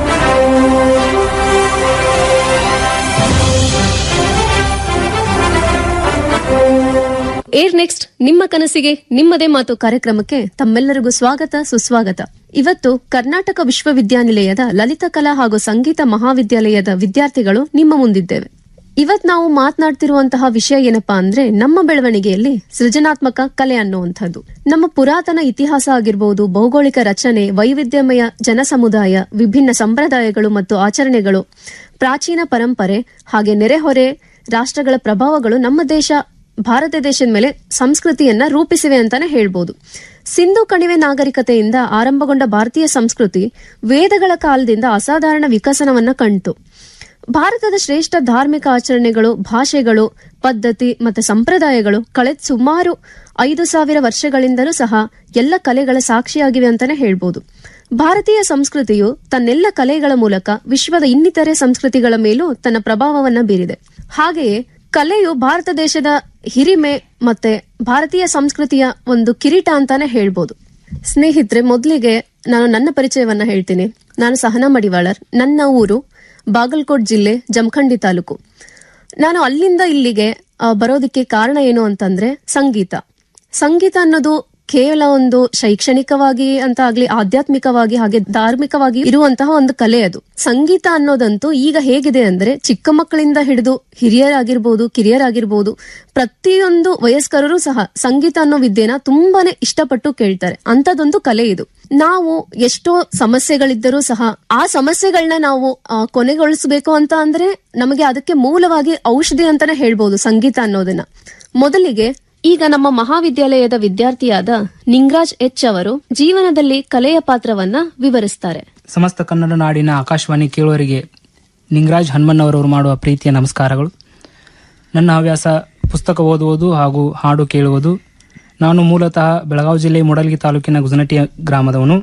ಏರ್ ನೆಕ್ಸ್ಟ್ ನಿಮ್ಮ ಕನಸಿಗೆ ನಿಮ್ಮದೇ ಮಾತು ಕಾರ್ಯಕ್ರಮಕ್ಕೆ ತಮ್ಮೆಲ್ಲರಿಗೂ ಸ್ವಾಗತ ಸುಸ್ವಾಗತ ಇವತ್ತು ಕರ್ನಾಟಕ ವಿಶ್ವವಿದ್ಯಾನಿಲಯದ ಲಲಿತ ಕಲಾ ಹಾಗೂ ಸಂಗೀತ ಮಹಾವಿದ್ಯಾಲಯದ ವಿದ್ಯಾರ್ಥಿಗಳು ನಿಮ್ಮ ಮುಂದಿದ್ದೇವೆ ಇವತ್ ನಾವು ಮಾತನಾಡ್ತಿರುವಂತಹ ವಿಷಯ ಏನಪ್ಪಾ ಅಂದ್ರೆ ನಮ್ಮ ಬೆಳವಣಿಗೆಯಲ್ಲಿ ಸೃಜನಾತ್ಮಕ ಕಲೆ ಅನ್ನುವಂಥದ್ದು ನಮ್ಮ ಪುರಾತನ ಇತಿಹಾಸ ಆಗಿರಬಹುದು ಭೌಗೋಳಿಕ ರಚನೆ ವೈವಿಧ್ಯಮಯ ಜನಸಮುದಾಯ ವಿಭಿನ್ನ ಸಂಪ್ರದಾಯಗಳು ಮತ್ತು ಆಚರಣೆಗಳು ಪ್ರಾಚೀನ ಪರಂಪರೆ ಹಾಗೆ ನೆರೆಹೊರೆ ರಾಷ್ಟ್ರಗಳ ಪ್ರಭಾವಗಳು ನಮ್ಮ ದೇಶ ಭಾರತ ದೇಶದ ಮೇಲೆ ಸಂಸ್ಕೃತಿಯನ್ನ ರೂಪಿಸಿವೆ ಅಂತಾನೆ ಹೇಳ್ಬೋದು ಸಿಂಧು ಕಣಿವೆ ನಾಗರಿಕತೆಯಿಂದ ಆರಂಭಗೊಂಡ ಭಾರತೀಯ ಸಂಸ್ಕೃತಿ ವೇದಗಳ ಕಾಲದಿಂದ ಅಸಾಧಾರಣ ವಿಕಸನವನ್ನ ಕಂಡಿತು ಭಾರತದ ಶ್ರೇಷ್ಠ ಧಾರ್ಮಿಕ ಆಚರಣೆಗಳು ಭಾಷೆಗಳು ಪದ್ಧತಿ ಮತ್ತು ಸಂಪ್ರದಾಯಗಳು ಕಳೆದ ಸುಮಾರು ಐದು ಸಾವಿರ ವರ್ಷಗಳಿಂದಲೂ ಸಹ ಎಲ್ಲ ಕಲೆಗಳ ಸಾಕ್ಷಿಯಾಗಿವೆ ಅಂತಾನೆ ಹೇಳ್ಬೋದು ಭಾರತೀಯ ಸಂಸ್ಕೃತಿಯು ತನ್ನೆಲ್ಲ ಕಲೆಗಳ ಮೂಲಕ ವಿಶ್ವದ ಇನ್ನಿತರೆ ಸಂಸ್ಕೃತಿಗಳ ಮೇಲೂ ತನ್ನ ಪ್ರಭಾವವನ್ನ ಬೀರಿದೆ ಹಾಗೆಯೇ ಕಲೆಯು ಭಾರತ ದೇಶದ ಹಿರಿಮೆ ಮತ್ತೆ ಭಾರತೀಯ ಸಂಸ್ಕೃತಿಯ ಒಂದು ಕಿರೀಟ ಅಂತಾನೆ ಹೇಳ್ಬೋದು ಸ್ನೇಹಿತರೆ ಮೊದಲಿಗೆ ನಾನು ನನ್ನ ಪರಿಚಯವನ್ನ ಹೇಳ್ತೀನಿ ನಾನು ಸಹನಾ ಮಡಿವಾಳರ್ ನನ್ನ ಊರು ಬಾಗಲಕೋಟ್ ಜಿಲ್ಲೆ ಜಮಖಂಡಿ ತಾಲೂಕು ನಾನು ಅಲ್ಲಿಂದ ಇಲ್ಲಿಗೆ ಆ, ಬರೋದಕ್ಕೆ ಕಾರಣ ಏನು ಅಂತಂದ್ರೆ ಸಂಗೀತ ಸಂಗೀತ ಅನ್ನೋದು ಕೇವಲ ಒಂದು ಶೈಕ್ಷಣಿಕವಾಗಿ ಅಂತ ಆಗ್ಲಿ ಆಧ್ಯಾತ್ಮಿಕವಾಗಿ ಹಾಗೆ ಧಾರ್ಮಿಕವಾಗಿ ಇರುವಂತಹ ಒಂದು ಕಲೆ ಅದು ಸಂಗೀತ ಅನ್ನೋದಂತೂ ಈಗ ಹೇಗಿದೆ ಅಂದ್ರೆ ಚಿಕ್ಕ ಮಕ್ಕಳಿಂದ ಹಿಡಿದು ಹಿರಿಯರಾಗಿರ್ಬೋದು ಕಿರಿಯರಾಗಿರ್ಬೋದು ಪ್ರತಿಯೊಂದು ವಯಸ್ಕರರು ಸಹ ಸಂಗೀತ ಅನ್ನೋ ವಿದ್ಯೆನ ತುಂಬಾನೇ ಇಷ್ಟಪಟ್ಟು ಕೇಳ್ತಾರೆ ಅಂತದೊಂದು ಕಲೆ ಇದು ನಾವು ಎಷ್ಟೋ ಸಮಸ್ಯೆಗಳಿದ್ದರೂ ಸಹ ಆ ಸಮಸ್ಯೆಗಳನ್ನ ನಾವು ಆ, ಕೊನೆಗೊಳಿಸಬೇಕು ಅಂತ ಅಂದ್ರೆ ನಮಗೆ ಅದಕ್ಕೆ ಮೂಲವಾಗಿ ಔಷಧಿ ಅಂತಾನೆ ಹೇಳ್ಬೋದು ಸಂಗೀತ ಅನ್ನೋದನ್ನ ಮೊದಲಿಗೆ ಈಗ ನಮ್ಮ ಮಹಾವಿದ್ಯಾಲಯದ ವಿದ್ಯಾರ್ಥಿಯಾದ ನಿಂಗರಾಜ್ ಎಚ್ ಅವರು ಜೀವನದಲ್ಲಿ ಕಲೆಯ ಪಾತ್ರವನ್ನ ವಿವರಿಸ್ತಾರೆ ಸಮಸ್ತ ಕನ್ನಡ ನಾಡಿನ ಆಕಾಶವಾಣಿ ಕೇಳುವರಿಗೆ ನಿಂಗರಾಜ್ ಹನುಮನ್ನವರವರು ಮಾಡುವ ಪ್ರೀತಿಯ ನಮಸ್ಕಾರಗಳು ನನ್ನ ಹವ್ಯಾಸ ಪುಸ್ತಕ ಓದುವುದು ಹಾಗೂ ಹಾಡು ಕೇಳುವುದು ನಾನು ಮೂಲತಃ ಬೆಳಗಾವಿ ಜಿಲ್ಲೆ ಮೂಡಲ್ಗಿ ತಾಲೂಕಿನ ಗುಜನಟಿ ಗ್ರಾಮದವನು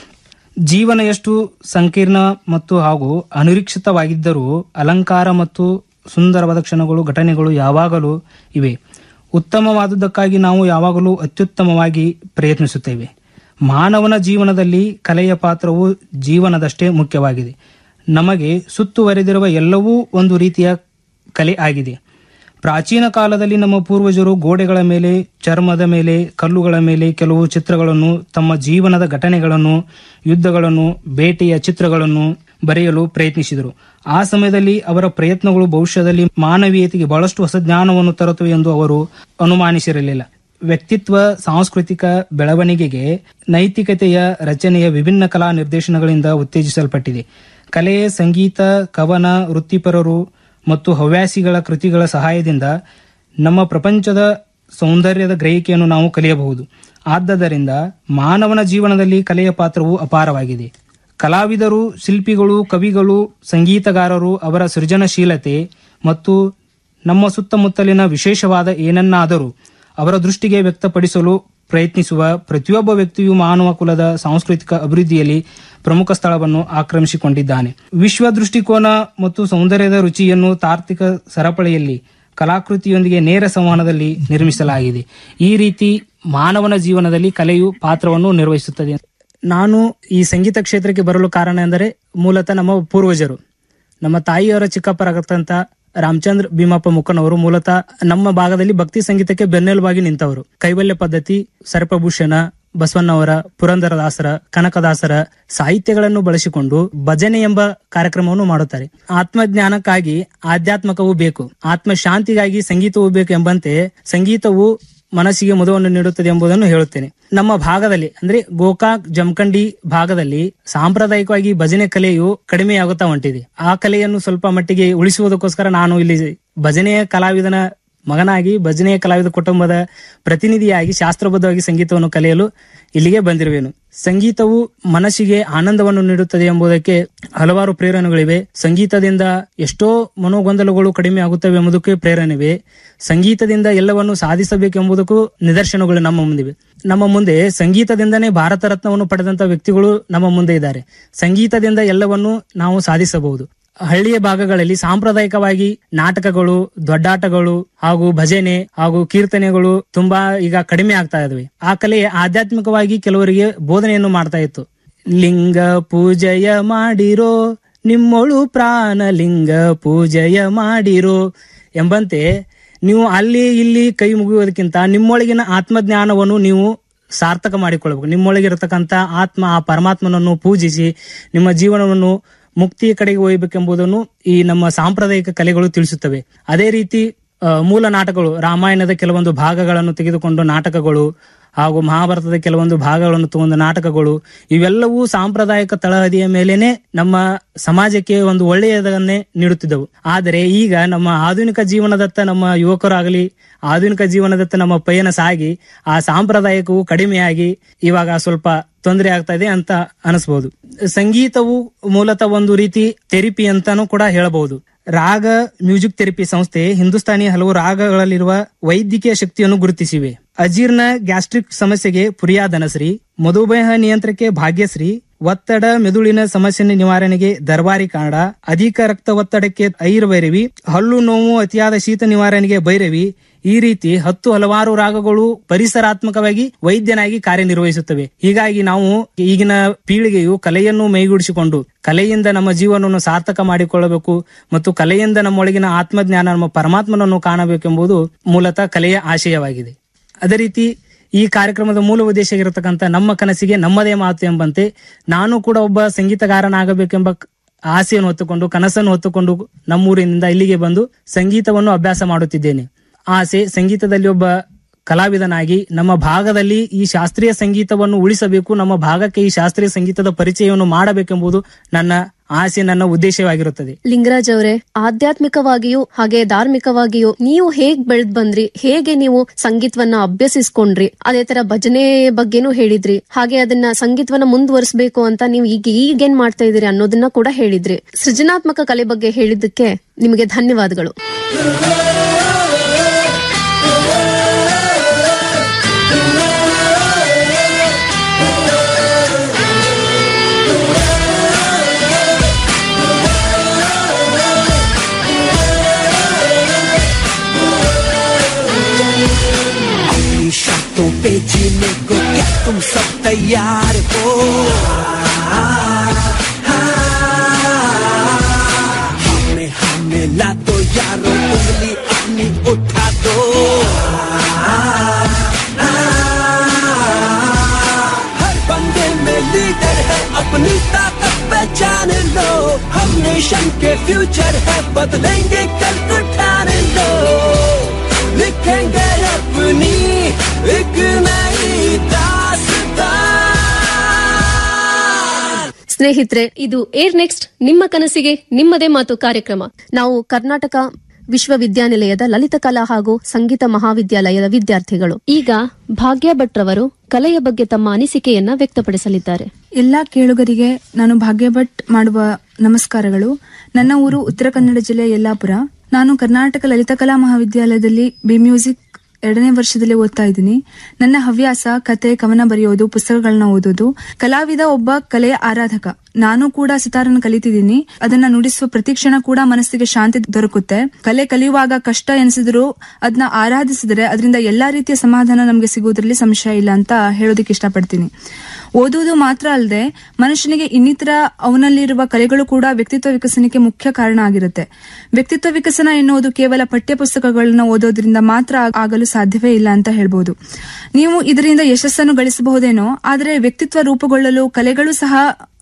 ಜೀವನ ಎಷ್ಟು ಸಂಕೀರ್ಣ ಮತ್ತು ಹಾಗೂ ಅನಿರೀಕ್ಷಿತವಾಗಿದ್ದರೂ ಅಲಂಕಾರ ಮತ್ತು ಸುಂದರವಾದ ಕ್ಷಣಗಳು ಘಟನೆಗಳು ಯಾವಾಗಲೂ ಇವೆ ಉತ್ತಮವಾದುದಕ್ಕಾಗಿ ನಾವು ಯಾವಾಗಲೂ ಅತ್ಯುತ್ತಮವಾಗಿ ಪ್ರಯತ್ನಿಸುತ್ತೇವೆ ಮಾನವನ ಜೀವನದಲ್ಲಿ ಕಲೆಯ ಪಾತ್ರವು ಜೀವನದಷ್ಟೇ ಮುಖ್ಯವಾಗಿದೆ ನಮಗೆ ಸುತ್ತುವರೆದಿರುವ ಎಲ್ಲವೂ ಒಂದು ರೀತಿಯ ಕಲೆ ಆಗಿದೆ ಪ್ರಾಚೀನ ಕಾಲದಲ್ಲಿ ನಮ್ಮ ಪೂರ್ವಜರು ಗೋಡೆಗಳ ಮೇಲೆ ಚರ್ಮದ ಮೇಲೆ ಕಲ್ಲುಗಳ ಮೇಲೆ ಕೆಲವು ಚಿತ್ರಗಳನ್ನು ತಮ್ಮ ಜೀವನದ ಘಟನೆಗಳನ್ನು ಯುದ್ಧಗಳನ್ನು ಬೇಟೆಯ ಚಿತ್ರಗಳನ್ನು ಬರೆಯಲು ಪ್ರಯತ್ನಿಸಿದರು ಆ ಸಮಯದಲ್ಲಿ ಅವರ ಪ್ರಯತ್ನಗಳು ಭವಿಷ್ಯದಲ್ಲಿ ಮಾನವೀಯತೆಗೆ ಬಹಳಷ್ಟು ಹೊಸ ಜ್ಞಾನವನ್ನು ತರುತ್ತವೆ ಎಂದು ಅವರು ಅನುಮಾನಿಸಿರಲಿಲ್ಲ ವ್ಯಕ್ತಿತ್ವ ಸಾಂಸ್ಕೃತಿಕ ಬೆಳವಣಿಗೆಗೆ ನೈತಿಕತೆಯ ರಚನೆಯ ವಿಭಿನ್ನ ಕಲಾ ನಿರ್ದೇಶನಗಳಿಂದ ಉತ್ತೇಜಿಸಲ್ಪಟ್ಟಿದೆ ಕಲೆ ಸಂಗೀತ ಕವನ ವೃತ್ತಿಪರರು ಮತ್ತು ಹವ್ಯಾಸಿಗಳ ಕೃತಿಗಳ ಸಹಾಯದಿಂದ ನಮ್ಮ ಪ್ರಪಂಚದ ಸೌಂದರ್ಯದ ಗ್ರಹಿಕೆಯನ್ನು ನಾವು ಕಲಿಯಬಹುದು ಆದ್ದರಿಂದ ಮಾನವನ ಜೀವನದಲ್ಲಿ ಕಲೆಯ ಪಾತ್ರವು ಅಪಾರವಾಗಿದೆ ಕಲಾವಿದರು ಶಿಲ್ಪಿಗಳು ಕವಿಗಳು ಸಂಗೀತಗಾರರು ಅವರ ಸೃಜನಶೀಲತೆ ಮತ್ತು ನಮ್ಮ ಸುತ್ತಮುತ್ತಲಿನ ವಿಶೇಷವಾದ ಏನನ್ನಾದರೂ ಅವರ ದೃಷ್ಟಿಗೆ ವ್ಯಕ್ತಪಡಿಸಲು ಪ್ರಯತ್ನಿಸುವ ಪ್ರತಿಯೊಬ್ಬ ವ್ಯಕ್ತಿಯು ಮಾನವ ಕುಲದ ಸಾಂಸ್ಕೃತಿಕ ಅಭಿವೃದ್ಧಿಯಲ್ಲಿ ಪ್ರಮುಖ ಸ್ಥಳವನ್ನು ಆಕ್ರಮಿಸಿಕೊಂಡಿದ್ದಾನೆ ವಿಶ್ವ ದೃಷ್ಟಿಕೋನ ಮತ್ತು ಸೌಂದರ್ಯದ ರುಚಿಯನ್ನು ತಾರ್ಕಿಕ ಸರಪಳಿಯಲ್ಲಿ ಕಲಾಕೃತಿಯೊಂದಿಗೆ ನೇರ ಸಂವಹನದಲ್ಲಿ ನಿರ್ಮಿಸಲಾಗಿದೆ ಈ ರೀತಿ ಮಾನವನ ಜೀವನದಲ್ಲಿ ಕಲೆಯು ಪಾತ್ರವನ್ನು ನಿರ್ವಹಿಸುತ್ತದೆ ನಾನು ಈ ಸಂಗೀತ ಕ್ಷೇತ್ರಕ್ಕೆ ಬರಲು ಕಾರಣ ಎಂದರೆ ಮೂಲತಃ ನಮ್ಮ ಪೂರ್ವಜರು ನಮ್ಮ ತಾಯಿಯವರ ಚಿಕ್ಕಪ್ಪರಾಗತ್ತಂತ ರಾಮಚಂದ್ರ ಭೀಮಪ್ಪ ಮುಖನವರು ಮೂಲತಃ ನಮ್ಮ ಭಾಗದಲ್ಲಿ ಭಕ್ತಿ ಸಂಗೀತಕ್ಕೆ ಬೆನ್ನೆಲುಬಾಗಿ ನಿಂತವರು ಕೈವಲ್ಯ ಪದ್ಧತಿ ಸರ್ಪಭೂಷಣ ಬಸವಣ್ಣವರ ಪುರಂದರದಾಸರ ಕನಕದಾಸರ ಸಾಹಿತ್ಯಗಳನ್ನು ಬಳಸಿಕೊಂಡು ಭಜನೆ ಎಂಬ ಕಾರ್ಯಕ್ರಮವನ್ನು ಮಾಡುತ್ತಾರೆ ಆತ್ಮಜ್ಞಾನಕ್ಕಾಗಿ ಆಧ್ಯಾತ್ಮಕವೂ ಬೇಕು ಆತ್ಮ ಶಾಂತಿಗಾಗಿ ಸಂಗೀತವೂ ಬೇಕು ಎಂಬಂತೆ ಸಂಗೀತವು ಮನಸ್ಸಿಗೆ ಮುದವನ್ನು ನೀಡುತ್ತದೆ ಎಂಬುದನ್ನು ಹೇಳುತ್ತೇನೆ ನಮ್ಮ ಭಾಗದಲ್ಲಿ ಅಂದ್ರೆ ಗೋಕಾಕ್ ಜಮಖಂಡಿ ಭಾಗದಲ್ಲಿ ಸಾಂಪ್ರದಾಯಿಕವಾಗಿ ಭಜನೆ ಕಲೆಯು ಕಡಿಮೆಯಾಗುತ್ತಾ ಹೊಂಟಿದೆ ಆ ಕಲೆಯನ್ನು ಸ್ವಲ್ಪ ಮಟ್ಟಿಗೆ ಉಳಿಸುವುದಕ್ಕೋಸ್ಕರ ನಾನು ಇಲ್ಲಿ ಭಜನೆಯ ಕಲಾವಿದನ ಮಗನಾಗಿ ಭಜನೆಯ ಕಲಾವಿದ ಕುಟುಂಬದ ಪ್ರತಿನಿಧಿಯಾಗಿ ಶಾಸ್ತ್ರಬದ್ಧವಾಗಿ ಸಂಗೀತವನ್ನು ಕಲಿಯಲು ಇಲ್ಲಿಗೆ ಬಂದಿರುವೆನು ಸಂಗೀತವು ಮನಸ್ಸಿಗೆ ಆನಂದವನ್ನು ನೀಡುತ್ತದೆ ಎಂಬುದಕ್ಕೆ ಹಲವಾರು ಪ್ರೇರಣೆಗಳಿವೆ ಸಂಗೀತದಿಂದ ಎಷ್ಟೋ ಮನೋಗೊಂದಲಗಳು ಕಡಿಮೆ ಆಗುತ್ತವೆ ಎಂಬುದಕ್ಕೆ ಪ್ರೇರಣೆವೆ ಸಂಗೀತದಿಂದ ಎಲ್ಲವನ್ನು ಸಾಧಿಸಬೇಕೆಂಬುದಕ್ಕೂ ನಿದರ್ಶನಗಳು ನಮ್ಮ ಮುಂದಿವೆ ನಮ್ಮ ಮುಂದೆ ಸಂಗೀತದಿಂದನೇ ಭಾರತ ರತ್ನವನ್ನು ಪಡೆದಂತ ವ್ಯಕ್ತಿಗಳು ನಮ್ಮ ಮುಂದೆ ಇದ್ದಾರೆ ಸಂಗೀತದಿಂದ ಎಲ್ಲವನ್ನು ನಾವು ಸಾಧಿಸಬಹುದು ಹಳ್ಳಿಯ ಭಾಗಗಳಲ್ಲಿ ಸಾಂಪ್ರದಾಯಿಕವಾಗಿ ನಾಟಕಗಳು ದೊಡ್ಡಾಟಗಳು ಹಾಗೂ ಭಜನೆ ಹಾಗೂ ಕೀರ್ತನೆಗಳು ತುಂಬಾ ಈಗ ಕಡಿಮೆ ಆಗ್ತಾ ಇದಾವೆ ಆ ಕಲೆ ಆಧ್ಯಾತ್ಮಿಕವಾಗಿ ಕೆಲವರಿಗೆ ಬೋಧನೆಯನ್ನು ಮಾಡ್ತಾ ಇತ್ತು ಲಿಂಗ ಪೂಜೆಯ ಮಾಡಿರೋ ನಿಮ್ಮೊಳು ಪ್ರಾಣ ಲಿಂಗ ಪೂಜೆಯ ಮಾಡಿರೋ ಎಂಬಂತೆ ನೀವು ಅಲ್ಲಿ ಇಲ್ಲಿ ಕೈ ಮುಗಿಯೋದಕ್ಕಿಂತ ನಿಮ್ಮೊಳಗಿನ ಆತ್ಮಜ್ಞಾನವನ್ನು ನೀವು ಸಾರ್ಥಕ ಮಾಡಿಕೊಳ್ಬೇಕು ನಿಮ್ಮೊಳಗಿರತಕ್ಕಂತ ಆತ್ಮ ಆ ಪರಮಾತ್ಮನನ್ನು ಪೂಜಿಸಿ ನಿಮ್ಮ ಜೀವನವನ್ನು ಮುಕ್ತಿಯ ಕಡೆಗೆ ಒಯ್ಯಬೇಕೆಂಬುದನ್ನು ಈ ನಮ್ಮ ಸಾಂಪ್ರದಾಯಿಕ ಕಲೆಗಳು ತಿಳಿಸುತ್ತವೆ ಅದೇ ರೀತಿ ಆ, ಮೂಲ ನಾಟಕಗಳು ರಾಮಾಯಣದ ಕೆಲವೊಂದು ಭಾಗಗಳನ್ನು ತೆಗೆದುಕೊಂಡು ನಾಟಕಗಳು ಹಾಗೂ ಮಹಾಭಾರತದ ಕೆಲವೊಂದು ಭಾಗಗಳನ್ನು ತಗೊಂಡ ನಾಟಕಗಳು ಇವೆಲ್ಲವೂ ಸಾಂಪ್ರದಾಯಿಕ ತಳಹದಿಯ ಮೇಲೇನೆ ನಮ್ಮ ಸಮಾಜಕ್ಕೆ ಒಂದು ಒಳ್ಳೆಯದನ್ನೇ ನೀಡುತ್ತಿದ್ದವು ಆದರೆ ಈಗ ನಮ್ಮ ಆಧುನಿಕ ಜೀವನದತ್ತ ನಮ್ಮ ಯುವಕರಾಗಲಿ ಆಧುನಿಕ ಜೀವನದತ್ತ ನಮ್ಮ ಪಯಣ ಸಾಗಿ ಆ ಸಾಂಪ್ರದಾಯಿಕವು ಕಡಿಮೆಯಾಗಿ ಇವಾಗ ಸ್ವಲ್ಪ ತೊಂದರೆ ಆಗ್ತಾ ಇದೆ ಅಂತ ಅನಿಸಬಹುದು ಸಂಗೀತವು ಮೂಲತಃ ಒಂದು ರೀತಿ ಥೆರಪಿ ಅಂತಾನೂ ಕೂಡ ಹೇಳಬಹುದು ರಾಗ ಮ್ಯೂಸಿಕ್ ಥೆರಪಿ ಸಂಸ್ಥೆ ಹಿಂದೂಸ್ತಾನಿ ಹಲವು ರಾಗಗಳಲ್ಲಿರುವ ವೈದ್ಯಕೀಯ ಶಕ್ತಿಯನ್ನು ಗುರುತಿಸಿವೆ ಅಜೀರ್ಣ ಗ್ಯಾಸ್ಟ್ರಿಕ್ ಸಮಸ್ಯೆಗೆ ಪುರಿಯಾ ಧನಶ್ರೀ ಮಧುಮೇಹ ನಿಯಂತ್ರಣಕ್ಕೆ ಭಾಗ್ಯಶ್ರೀ ಒತ್ತಡ ಮೆದುಳಿನ ಸಮಸ್ಯೆ ನಿವಾರಣೆಗೆ ದರ್ಬಾರಿ ಕಾಂಡ ಅಧಿಕ ರಕ್ತ ಒತ್ತಡಕ್ಕೆ ಐರ್ ಭೈರವಿ ಹಲ್ಲು ನೋವು ಅತಿಯಾದ ಶೀತ ನಿವಾರಣೆಗೆ ಭೈರವಿ ಈ ರೀತಿ ಹತ್ತು ಹಲವಾರು ರಾಗಗಳು ಪರಿಸರಾತ್ಮಕವಾಗಿ ವೈದ್ಯನಾಗಿ ಕಾರ್ಯನಿರ್ವಹಿಸುತ್ತವೆ ಹೀಗಾಗಿ ನಾವು ಈಗಿನ ಪೀಳಿಗೆಯು ಕಲೆಯನ್ನು ಮೈಗೂಡಿಸಿಕೊಂಡು ಕಲೆಯಿಂದ ನಮ್ಮ ಜೀವನವನ್ನು ಸಾರ್ಥಕ ಮಾಡಿಕೊಳ್ಳಬೇಕು ಮತ್ತು ಕಲೆಯಿಂದ ನಮ್ಮೊಳಗಿನ ಆತ್ಮಜ್ಞಾನ ನಮ್ಮ ಪರಮಾತ್ಮನನ್ನು ಕಾಣಬೇಕೆಂಬುದು ಮೂಲತಃ ಕಲೆಯ ಆಶಯವಾಗಿದೆ ಅದೇ ರೀತಿ ಈ ಕಾರ್ಯಕ್ರಮದ ಮೂಲ ಉದ್ದೇಶ ಇರತಕ್ಕಂತ ನಮ್ಮ ಕನಸಿಗೆ ನಮ್ಮದೇ ಮಾತು ಎಂಬಂತೆ ನಾನು ಕೂಡ ಒಬ್ಬ ಸಂಗೀತಗಾರನಾಗಬೇಕೆಂಬ ಕ- ಆಸೆಯನ್ನು ಹೊತ್ತುಕೊಂಡು ಕನಸನ್ನು ಹೊತ್ತುಕೊಂಡು ನಮ್ಮೂರಿನಿಂದ ಇಲ್ಲಿಗೆ ಬಂದು ಸಂಗೀತವನ್ನು ಅಭ್ಯಾಸ ಮಾಡುತ್ತಿದ್ದೇನೆ ಆಸೆ ಸಂಗೀತದಲ್ಲಿ ಒಬ್ಬ ಕಲಾವಿದನಾಗಿ ನಮ್ಮ ಭಾಗದಲ್ಲಿ ಈ ಶಾಸ್ತ್ರೀಯ ಸಂಗೀತವನ್ನು ಉಳಿಸಬೇಕು ನಮ್ಮ ಭಾಗಕ್ಕೆ ಈ ಶಾಸ್ತ್ರೀಯ ಸಂಗೀತದ ಪರಿಚಯವನ್ನು ಮಾಡಬೇಕೆಂಬುದು ನನ್ನ ಆಸೆ ನನ್ನ ಉದ್ದೇಶವಾಗಿರುತ್ತದೆ ಲಿಂಗರಾಜ್ ಅವರೇ ಆಧ್ಯಾತ್ಮಿಕವಾಗಿಯೂ ಹಾಗೆ ಧಾರ್ಮಿಕವಾಗಿಯೂ ನೀವು ಹೇಗ್ ಬೆಳೆದ್ ಬಂದ್ರಿ ಹೇಗೆ ನೀವು ಸಂಗೀತವನ್ನ ಅಭ್ಯಸಿಸ್ಕೊಂಡ್ರಿ ಅದೇ ತರ ಭಜನೆ ಬಗ್ಗೆನೂ ಹೇಳಿದ್ರಿ ಹಾಗೆ ಅದನ್ನ ಸಂಗೀತವನ್ನ ಮುಂದುವರಿಸಬೇಕು ಅಂತ ನೀವು ಈಗ ಈಗೇನ್ ಮಾಡ್ತಾ ಇದೀರಿ ಅನ್ನೋದನ್ನ ಕೂಡ ಹೇಳಿದ್ರಿ ಸೃಜನಾತ್ಮಕ ಕಲೆ ಬಗ್ಗೆ ಹೇಳಿದ್ದಕ್ಕೆ ನಿಮಗೆ ಧನ್ಯವಾದಗಳು अपनी शर्तों पे जीने को क्या तुम सब तैयार हो हमें हमें ला दो यारो उंगली अपनी उठा दो हर बंदे में लीडर है अपनी ताकत पहचान लो हम नेशन के फ्यूचर है बदलेंगे कल को ठान लो लिखेंगे अपनी एक नई दास्तान ಸ್ನೇಹಿತರೆ ಇದು ಏರ್ ನೆಕ್ಸ್ಟ್ ನಿಮ್ಮ ಕನಸಿಗೆ ನಿಮ್ಮದೇ ಮಾತು ಕಾರ್ಯಕ್ರಮ ನಾವು ಕರ್ನಾಟಕ ವಿಶ್ವವಿದ್ಯಾನಿಲಯದ ಲಲಿತ ಕಲಾ ಹಾಗೂ ಸಂಗೀತ ಮಹಾವಿದ್ಯಾಲಯದ ವಿದ್ಯಾರ್ಥಿಗಳು ಈಗ ಭಾಗ್ಯ ಭಟ್ ರವರು ಕಲೆಯ ಬಗ್ಗೆ ತಮ್ಮ ಅನಿಸಿಕೆಯನ್ನ ವ್ಯಕ್ತಪಡಿಸಲಿದ್ದಾರೆ ಎಲ್ಲಾ ಕೇಳುಗರಿಗೆ ನಾನು ಭಾಗ್ಯ ಭಟ್ ಮಾಡುವ ನಮಸ್ಕಾರಗಳು ನನ್ನ ಊರು ಉತ್ತರ ಕನ್ನಡ ಜಿಲ್ಲೆಯ ಯಲ್ಲಾಪುರ ನಾನು ಕರ್ನಾಟಕ ಲಲಿತಕಲಾ ಮಹಾವಿದ್ಯಾಲಯದಲ್ಲಿ ಬಿ ಮ್ಯೂಸಿಕ್ ಎರಡನೇ ವರ್ಷದಲ್ಲಿ ಓದ್ತಾ ಇದ್ದೀನಿ ನನ್ನ ಹವ್ಯಾಸ ಕತೆ ಕವನ ಬರೆಯೋದು ಪುಸ್ತಕಗಳನ್ನ ಓದೋದು ಕಲಾವಿದ ಒಬ್ಬ ಕಲೆಯ ಆರಾಧಕ ನಾನು ಕೂಡ ಸಿತಾರನ್ನು ಕಲಿತಿದ್ದೀನಿ ಅದನ್ನ ನುಡಿಸುವ ಪ್ರತಿಕ್ಷಣ ಕೂಡ ಮನಸ್ಸಿಗೆ ಶಾಂತಿ ದೊರಕುತ್ತೆ ಕಲೆ ಕಲಿಯುವಾಗ ಕಷ್ಟ ಎನಿಸಿದ್ರು ಅದನ್ನ ಆರಾಧಿಸಿದ್ರೆ ಅದರಿಂದ ಎಲ್ಲಾ ರೀತಿಯ ಸಮಾಧಾನ ನಮಗೆ ಸಿಗುವುದರಲ್ಲಿ ಸಂಶಯ ಇಲ್ಲ ಅಂತ ಹೇಳೋದಕ್ಕೆ ಇಷ್ಟಪಡ್ತೀನಿ ಓದುವುದು ಮಾತ್ರ ಅಲ್ಲದೆ ಮನುಷ್ಯನಿಗೆ ಇನ್ನಿತರ ಅವನಲ್ಲಿರುವ ಕಲೆಗಳು ಕೂಡ ವ್ಯಕ್ತಿತ್ವ ವಿಕಸನಕ್ಕೆ ಮುಖ್ಯ ಕಾರಣ ಆಗಿರುತ್ತೆ ವ್ಯಕ್ತಿತ್ವ ವಿಕಸನ ಎನ್ನುವುದು ಕೇವಲ ಪಠ್ಯ ಪುಸ್ತಕಗಳನ್ನ ಓದೋದ್ರಿಂದ ಮಾತ್ರ ಆಗ- ಆಗಲು ಸಾಧ್ಯವೇ ಇಲ್ಲ ಅಂತ ಹೇಳ್ಬೋದು ನೀವು ಇದರಿಂದ ಯಶಸ್ಸನ್ನು ಗಳಿಸಬಹುದೇನೋ ಆದರೆ ವ್ಯಕ್ತಿತ್ವ ರೂಪುಗೊಳ್ಳಲು ಕಲೆಗಳು ಸಹ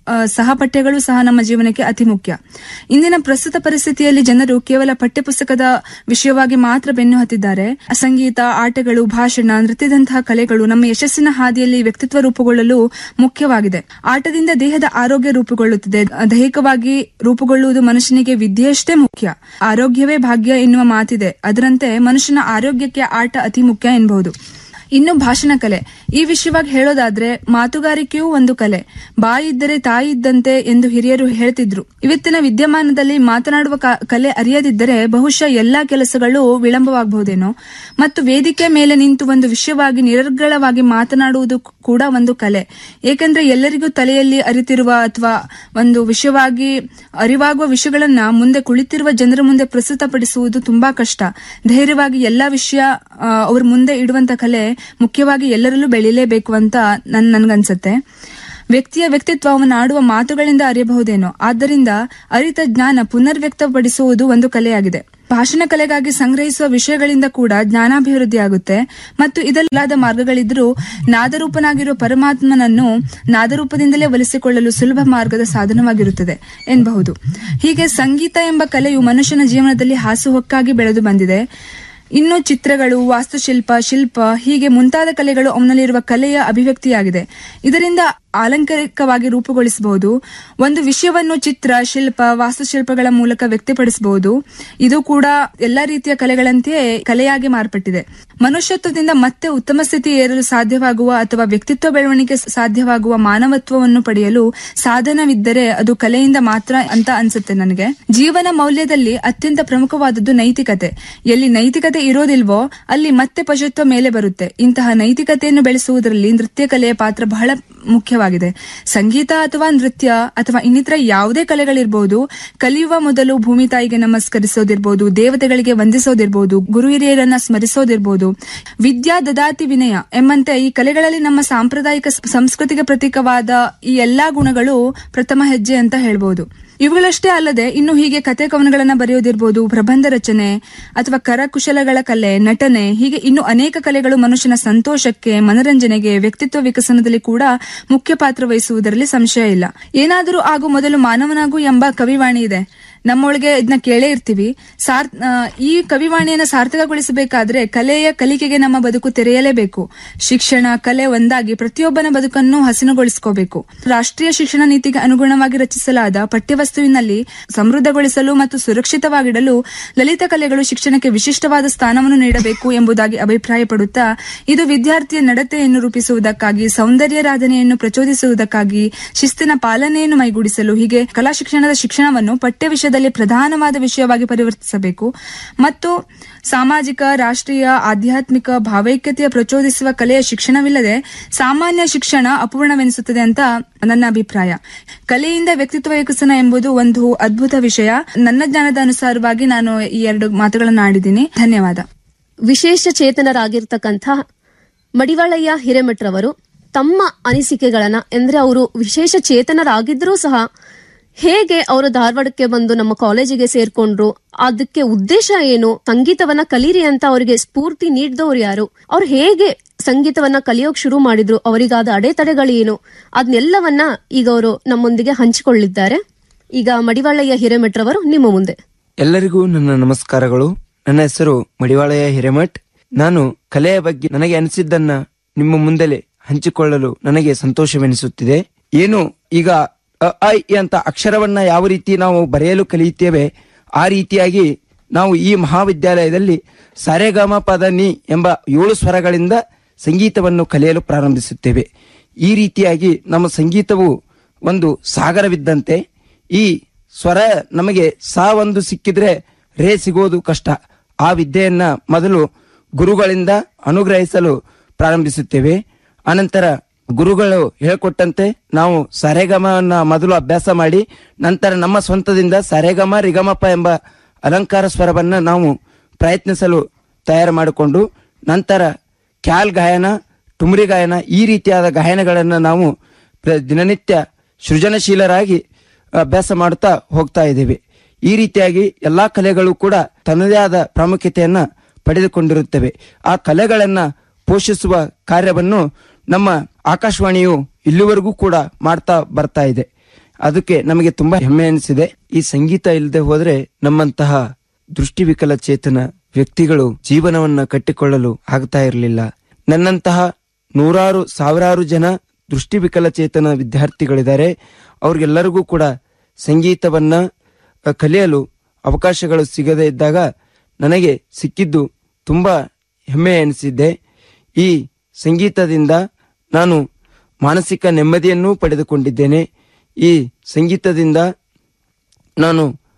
ಆ, ಸಹಪಠ್ಯಗಳು ಸಹ ನಮ್ಮ ಜೀವನಕ್ಕೆ ಅತಿ ಮುಖ್ಯ ಇಂದಿನ ಪ್ರಸ್ತುತ ಪರಿಸ್ಥಿತಿಯಲ್ಲಿ ಜನರು ಕೇವಲ ಪಠ್ಯಪುಸ್ತಕದ ವಿಷಯವಾಗಿ ಮಾತ್ರ ಬೆನ್ನು ಹತ್ತಿದ್ದಾರೆ ಸಂಗೀತ ಆಟಗಳು ಭಾಷಣ ನೃತ್ಯದಂತಹ ಕಲೆಗಳು ನಮ್ಮ ಯಶಸ್ಸಿನ ಹಾದಿಯಲ್ಲಿ ವ್ಯಕ್ತಿತ್ವ ರೂಪುಗೊಳ್ಳಲು ಮುಖ್ಯವಾಗಿದೆ ಆಟದಿಂದ ದೇಹದ ಆರೋಗ್ಯ ರೂಪುಗೊಳ್ಳುತ್ತದೆ ದೈಹಿಕವಾಗಿ ರೂಪುಗೊಳ್ಳುವುದು ಮನುಷ್ಯನಿಗೆ ವಿದ್ಯೆಯಷ್ಟೇ ಮುಖ್ಯ ಆರೋಗ್ಯವೇ ಭಾಗ್ಯ ಎನ್ನುವ ಮಾತಿದೆ ಅದರಂತೆ ಮನುಷ್ಯನ ಆರೋಗ್ಯಕ್ಕೆ ಆಟ ಅತಿ ಮುಖ್ಯ ಎನ್ನಬಹುದು ಇನ್ನು ಭಾಷಣ ಕಲೆ ಈ ವಿಷಯವಾಗಿ ಹೇಳೋದಾದ್ರೆ ಮಾತುಗಾರಿಕೆಯೂ ಒಂದು ಕಲೆ ಬಾಯಿ ಇದ್ದರೆ ತಾಯಿ ಇದ್ದಂತೆ ಎಂದು ಹಿರಿಯರು ಹೇಳ್ತಿದ್ರು ಇವತ್ತಿನ ವಿದ್ಯಮಾನದಲ್ಲಿ ಮಾತನಾಡುವ ಕ- ಕಲೆ ಅರಿಯದಿದ್ದರೆ ಬಹುಶಃ ಎಲ್ಲಾ ಕೆಲಸಗಳು ವಿಳಂಬವಾಗಬಹುದೇನೋ ಮತ್ತು ವೇದಿಕೆ ಮೇಲೆ ನಿಂತು ಒಂದು ವಿಷಯವಾಗಿ ನಿರರ್ಗಳವಾಗಿ ಮಾತನಾಡುವುದು ಕೂಡ ಒಂದು ಕಲೆ ಏಕೆಂದ್ರೆ ಎಲ್ಲರಿಗೂ ತಲೆಯಲ್ಲಿ ಅರಿತಿರುವ ಅಥವಾ ಒಂದು ವಿಷಯವಾಗಿ ಅರಿವಾಗುವ ವಿಷಯಗಳನ್ನ ಮುಂದೆ ಕುಳಿತಿರುವ ಜನರ ಮುಂದೆ ಪ್ರಸ್ತುತಪಡಿಸುವುದು ತುಂಬಾ ಕಷ್ಟ ಧೈರ್ಯವಾಗಿ ಎಲ್ಲಾ ವಿಷಯ ಆ, ಅವ್ರ ಮುಂದೆ ಇಡುವಂತ ಕಲೆ ಮುಖ್ಯವಾಗಿ ಎಲ್ಲರಲ್ಲೂ ಬೆಳೀಲೇಬೇಕು ಅಂತ ನನ್ ನನ್ಗನ್ಸತ್ತೆ ವ್ಯಕ್ತಿಯ ವ್ಯಕ್ತಿತ್ವ ಅವನು ಆಡುವ ಮಾತುಗಳಿಂದ ಅರಿಯಬಹುದೇನೋ ಆದ್ದರಿಂದ ಅರಿತ ಜ್ಞಾನ ಪುನರ್ವ್ಯಕ್ತಪಡಿಸುವುದು ಒಂದು ಕಲೆಯಾಗಿದೆ ಭಾಷಣ ಕಲೆಗಾಗಿ ಸಂಗ್ರಹಿಸುವ ವಿಷಯಗಳಿಂದ ಕೂಡ ಜ್ಞಾನಾಭಿವೃದ್ಧಿಯಾಗುತ್ತೆ ಮತ್ತು ಇದಲ್ಲಾದ ಮಾರ್ಗಗಳಿದ್ರೂ ನಾದರೂಪನಾಗಿರುವ ಪರಮಾತ್ಮನನ್ನು ನಾದರೂಪದಿಂದಲೇ ಒಲಿಸಿಕೊಳ್ಳಲು ಸುಲಭ ಮಾರ್ಗದ ಸಾಧನವಾಗಿರುತ್ತದೆ ಎನ್ನಬಹುದು ಹೀಗೆ ಸಂಗೀತ ಎಂಬ ಕಲೆಯು ಮನುಷ್ಯನ ಜೀವನದಲ್ಲಿ ಹಾಸುಹೊಕ್ಕಾಗಿ ಬೆಳೆದು ಬಂದಿದೆ ಇನ್ನು ಚಿತ್ರಗಳು ವಾಸ್ತುಶಿಲ್ಪ ಶಿಲ್ಪ ಹೀಗೆ ಮುಂತಾದ ಕಲೆಗಳು ಅವನಲ್ಲಿರುವ ಕಲೆಯ ಅಭಿವ್ಯಕ್ತಿಯಾಗಿದೆ ಇದರಿಂದ ಆಲಂಕಾರಿಕವಾಗಿ ರೂಪುಗೊಳಿಸಬಹುದು ಒಂದು ವಿಷಯವನ್ನು ಚಿತ್ರ ಶಿಲ್ಪ ವಾಸ್ತುಶಿಲ್ಪಗಳ ಮೂಲಕ ವ್ಯಕ್ತಪಡಿಸಬಹುದು ಇದು ಕೂಡ ಎಲ್ಲಾ ರೀತಿಯ ಕಲೆಗಳಂತೆಯೇ ಕಲೆಯಾಗಿ ಮಾರ್ಪಟ್ಟಿದೆ ಮನುಷ್ಯತ್ವದಿಂದ ಮತ್ತೆ ಉತ್ತಮ ಸ್ಥಿತಿ ಏರಲು ಸಾಧ್ಯವಾಗುವ ಅಥವಾ ವ್ಯಕ್ತಿತ್ವ ಬೆಳವಣಿಗೆ ಸಾಧ್ಯವಾಗುವ ಮಾನವತ್ವವನ್ನು ಪಡೆಯಲು ಸಾಧನವಿದ್ದರೆ ಅದು ಕಲೆಯಿಂದ ಮಾತ್ರ ಅಂತ ಅನ್ಸುತ್ತೆ ನನಗೆ ಜೀವನ ಮೌಲ್ಯದಲ್ಲಿ ಅತ್ಯಂತ ಪ್ರಮುಖವಾದದ್ದು ನೈತಿಕತೆ ಎಲ್ಲಿ ನೈತಿಕತೆ ಇರೋದಿಲ್ವೋ ಅಲ್ಲಿ ಮತ್ತೆ ಪಶುತ್ವ ಮೇಲೆ ಬರುತ್ತೆ ಇಂತಹ ನೈತಿಕತೆಯನ್ನು ಬೆಳೆಸುವುದರಲ್ಲಿ ನೃತ್ಯ ಕಲೆಯ ಪಾತ್ರ ಬಹಳ ಮುಖ್ಯವಾಗಿದೆ ಸಂಗೀತ ಅಥವಾ ನೃತ್ಯ ಅಥವಾ ಇನ್ನಿತರ ಯಾವುದೇ ಕಲೆಗಳಿರ್ಬೋದು ಕಲಿಯುವ ಮೊದಲು ಭೂಮಿ ತಾಯಿಗೆ ನಮಸ್ಕರಿಸೋದಿರ್ಬೋದು ದೇವತೆಗಳಿಗೆ ವಂದಿಸೋದಿರ್ಬೋದು ಗುರು ಹಿರಿಯರನ್ನ ಸ್ಮರಿಸೋದಿರ್ಬೋದು ವಿದ್ಯಾ ದದಾತಿ ವಿನಯ ಎಂಬಂತೆ ಈ ಕಲೆಗಳಲ್ಲಿ ನಮ್ಮ ಸಾಂಪ್ರದಾಯಿಕ ಸ- ಸಂಸ್ಕೃತಿಗೆ ಪ್ರತೀಕವಾದ ಈ ಎಲ್ಲಾ ಗುಣಗಳು ಪ್ರಥಮ ಹೆಜ್ಜೆ ಅಂತ ಹೇಳ್ಬೋದು ಇವುಗಳಷ್ಟೇ ಅಲ್ಲದೆ ಇನ್ನು ಹೀಗೆ ಕತೆ ಕವನಗಳನ್ನ ಬರೆಯೋದಿರ್ಬೋದು ಪ್ರಬಂಧ ರಚನೆ ಅಥವಾ ಕರಕುಶಲಗಳ ಕಲೆ ನಟನೆ ಹೀಗೆ ಇನ್ನು ಅನೇಕ ಕಲೆಗಳು ಮನುಷ್ಯನ ಸಂತೋಷಕ್ಕೆ ಮನರಂಜನೆಗೆ ವ್ಯಕ್ತಿತ್ವ ವಿಕಸನದಲ್ಲಿ ಕೂಡ ಮುಖ್ಯ ಪಾತ್ರ ವಹಿಸುವುದರಲ್ಲಿ ಸಂಶಯ ಇಲ್ಲ ಏನಾದರೂ ಆಗು ಮೊದಲು ಮಾನವನಾಗು ಎಂಬ ಕವಿವಾಣಿ ಇದೆ ನಮ್ಮೊಳಗೆ ಇದನ್ನ ಕೇಳೇ ಇರ್ತೀವಿ ಸಾರ್ ಆ, ಈ ಕವಿವಾಣಿಯನ್ನ ಸಾರ್ಥಕಗೊಳಿಸಬೇಕಾದ್ರೆ ಕಲೆಯ ಕಲಿಕೆಗೆ ನಮ್ಮ ಬದುಕು ತೆರೆಯಲೇಬೇಕು ಶಿಕ್ಷಣ ಕಲೆ ಒಂದಾಗಿ ಪ್ರತಿಯೊಬ್ಬನ ಬದುಕನ್ನು ಹಸಿನುಗೊಳಿಸಿಕೋಬೇಕು ರಾಷ್ಟ್ರೀಯ ಶಿಕ್ಷಣ ನೀತಿಗೆ ಅನುಗುಣವಾಗಿ ರಚಿಸಲಾದ ಪಠ್ಯವಸ್ತುವಿನಲ್ಲಿ ಸಮೃದ್ಧಗೊಳಿಸಲು ಮತ್ತು ಸುರಕ್ಷಿತವಾಗಿಡಲು ಲಲಿತ ಕಲೆಗಳು ಶಿಕ್ಷಣಕ್ಕೆ ವಿಶಿಷ್ಟವಾದ ಸ್ಥಾನವನ್ನು ನೀಡಬೇಕು ಎಂಬುದಾಗಿ ಅಭಿಪ್ರಾಯಪಡುತ್ತಾ ಇದು ವಿದ್ಯಾರ್ಥಿಯ ನಡತೆಯನ್ನು ರೂಪಿಸುವುದಕ್ಕಾಗಿ ಸೌಂದರ್ಯರಾಧನೆಯನ್ನು ಪ್ರಚೋದಿಸುವುದಕ್ಕಾಗಿ ಶಿಸ್ತಿನ ಪಾಲನೆಯನ್ನು ಮೈಗೂಡಿಸಲು ಹೀಗೆ ಕಲಾ ಶಿಕ್ಷಣದ ಶಿಕ್ಷಣವನ್ನು ಪಠ್ಯ ವಿಷಯದಲ್ಲಿ ಪ್ರಧಾನವಾದ ವಿಷಯವಾಗಿ ಪರಿವರ್ತಿಸಬೇಕು ಮತ್ತು ಸಾಮಾಜಿಕ ರಾಷ್ಟ್ರೀಯ ಆಧ್ಯಾತ್ಮಿಕ ಭಾವೈಕ್ಯತೆಯ ಪ್ರಚೋದಿಸುವ ಕಲೆಯ ಶಿಕ್ಷಣವಿಲ್ಲದೆ ಸಾಮಾನ್ಯ ಶಿಕ್ಷಣ ಅಪೂರ್ಣವೆನಿಸುತ್ತದೆ ಅಂತ ನನ್ನ ಅಭಿಪ್ರಾಯ ಕಲೆಯಿಂದ ವ್ಯಕ್ತಿತ್ವ ವಿಕಸನ ಎಂಬುದು ಒಂದು ಅದ್ಭುತ ವಿಷಯ ನನ್ನ ಜ್ಞಾನದ ಅನುಸಾರವಾಗಿ ನಾನು ಈ ಎರಡು ಮಾತುಗಳನ್ನು ಆಡಿದ್ದೀನಿ ಧನ್ಯವಾದ ವಿಶೇಷ ಚೇತನರಾಗಿರ್ತಕ್ಕಂಥ ಮಡಿವಾಳಯ್ಯ ಹಿರೇಮಠರವರು ತಮ್ಮ ಅನಿಸಿಕೆಗಳನ್ನ ಅಂದ್ರೆ ಅವರು ವಿಶೇಷ ಚೇತನರಾಗಿದ್ರೂ ಸಹ ಹೇಗೆ ಅವರು ಧಾರವಾಡಕ್ಕೆ ಬಂದು ನಮ್ಮ ಕಾಲೇಜಿಗೆ ಸೇರ್ಕೊಂಡ್ರು ಅದಕ್ಕೆ ಉದ್ದೇಶ ಏನು ಸಂಗೀತವನ್ನ ಕಲೀರಿ ಅಂತ ಅವರಿಗೆ ಸ್ಫೂರ್ತಿ ನೀಡಿದವ್ರು ಯಾರು ಅವ್ರು ಹೇಗೆ ಸಂಗೀತವನ್ನ ಕಲಿಯೋಕ್ ಶುರು ಮಾಡಿದ್ರು ಅವರಿಗಾದ ಅಡೆತಡೆಗಳೇನು ಅದನ್ನೆಲ್ಲವನ್ನ ಈಗ ಅವರು ನಮ್ಮೊಂದಿಗೆ ಹಂಚಿಕೊಳ್ಳಿದ್ದಾರೆ ಈಗ ಮಡಿವಾಳಯ್ಯ ಹಿರೇಮಠರವರು ನಿಮ್ಮ ಮುಂದೆ ಎಲ್ಲರಿಗೂ ನನ್ನ ನಮಸ್ಕಾರಗಳು ನನ್ನ ಹೆಸರು ಮಡಿವಾಳಯ್ಯ ಹಿರೇಮಠ್ ನಾನು ಕಲೆಯ ಬಗ್ಗೆ ನನಗೆ ಅನಿಸಿದ್ದನ್ನ ನಿಮ್ಮ ಮುಂದೆಲೆ ಹಂಚಿಕೊಳ್ಳಲು ನನಗೆ ಸಂತೋಷವೆನಿಸುತ್ತಿದೆ ಏನು ಈಗ ಅ, ಆ, ಇ ಅಂತ ಅಕ್ಷರವನ್ನ ಯಾವ ರೀತಿ ನಾವು ಬರೆಯಲು ಕಲಿಯುತ್ತೇವೆ ಆ ರೀತಿಯಾಗಿ ನಾವು ಈ ಮಹಾವಿದ್ಯಾಲಯದಲ್ಲಿ ಸರೆಗಮ ಪದ ನಿ ಎಂಬ ಏಳು ಸ್ವರಗಳಿಂದ ಸಂಗೀತವನ್ನು ಕಲಿಯಲು ಪ್ರಾರಂಭಿಸುತ್ತೇವೆ ಈ ರೀತಿಯಾಗಿ ನಮ್ಮ ಸಂಗೀತವು ಒಂದು ಸಾಗರವಿದ್ದಂತೆ ಈ ಸ್ವರ ನಮಗೆ ಸಾ ಒಂದು ಸಿಕ್ಕಿದ್ರೆ ರೇ ಸಿಗೋದು ಕಷ್ಟ ಆ ವಿದ್ಯೆಯನ್ನ ಮೊದಲು ಗುರುಗಳಿಂದ ಅನುಗ್ರಹಿಸಲು ಪ್ರಾರಂಭಿಸುತ್ತೇವೆ ಅನಂತರ ಗುರುಗಳು ಹೇಳ್ಕೊಟ್ಟಂತೆ ನಾವು ಸರೆಗಮನ ಮೊದಲು ಅಭ್ಯಾಸ ಮಾಡಿ ನಂತರ ನಮ್ಮ ಸ್ವಂತದಿಂದ ಸರೆಗಮ ರಿಗಮಪ ಎಂಬ ಅಲಂಕಾರ ಸ್ವರವನ್ನ ನಾವು ಪ್ರಯತ್ನಿಸಲು ತಯಾರು ಮಾಡಿಕೊಂಡು ನಂತರ ಕ್ಯಾಲ್ ಗಾಯನ ಟುಮ್ರಿ ಗಾಯನ ಈ ರೀತಿಯಾದ ಗಾಯನಗಳನ್ನು ನಾವು ಪ್ರ- ದಿನನಿತ್ಯ ಸೃಜನಶೀಲರಾಗಿ ಅಭ್ಯಾಸ ಮಾಡುತ್ತಾ ಹೋಗ್ತಾ ಇದ್ದೇವೆ ಈ ರೀತಿಯಾಗಿ ಎಲ್ಲಾ ಕಲೆಗಳು ಕೂಡ ತನ್ನದೇ ಆದ ಪ್ರಾಮುಖ್ಯತೆಯನ್ನ ಪಡೆದುಕೊಂಡಿರುತ್ತವೆ ಆ ಕಲೆಗಳನ್ನ ಪೋಷಿಸುವ ಕಾರ್ಯವನ್ನು ನಮ್ಮ ಆಕಾಶವಾಣಿಯು ಇಲ್ಲಿವರೆಗೂ ಕೂಡ ಮಾಡ್ತಾ ಬರ್ತಾ ಇದೆ ಅದಕ್ಕೆ ನಮಗೆ ತುಂಬಾ ಹೆಮ್ಮೆ ಅನಿಸಿದೆ ಈ ಸಂಗೀತ ಇಲ್ಲದೆ ಹೋದ್ರೆ ನಮ್ಮಂತಹ ದೃಷ್ಟಿವಿಕಲ ಚೇತನ ವ್ಯಕ್ತಿಗಳು ಜೀವನವನ್ನ ಕಟ್ಟಿಕೊಳ್ಳಲು ಆಗ್ತಾ ಇರಲಿಲ್ಲ ನನ್ನಂತಹ ನೂರಾರು ಸಾವಿರಾರು ಜನ ದೃಷ್ಟಿವಿಕಲ ಚೇತನ ವಿದ್ಯಾರ್ಥಿಗಳಿದ್ದಾರೆ ಅವ್ರಿಗೆಲ್ಲರಿಗೂ ಕೂಡ ಸಂಗೀತವನ್ನ ಅ, ಕಲಿಯಲು ಅವಕಾಶಗಳು ಸಿಗದೇ ಇದ್ದಾಗ ನನಗೆ ಸಿಕ್ಕಿದ್ದು ತುಂಬಾ ಹೆಮ್ಮೆ ಎನಿಸಿದ್ದೆ ಈ ಸಂಗೀತದಿಂದ ನಾನು ಮಾನಸಿಕ ನೆಮ್ಮದಿಯನ್ನೂ ಪಡೆದುಕೊಂಡಿದ್ದೇನೆ ಈ ಸಂಗೀತದಿಂದ ನಾನು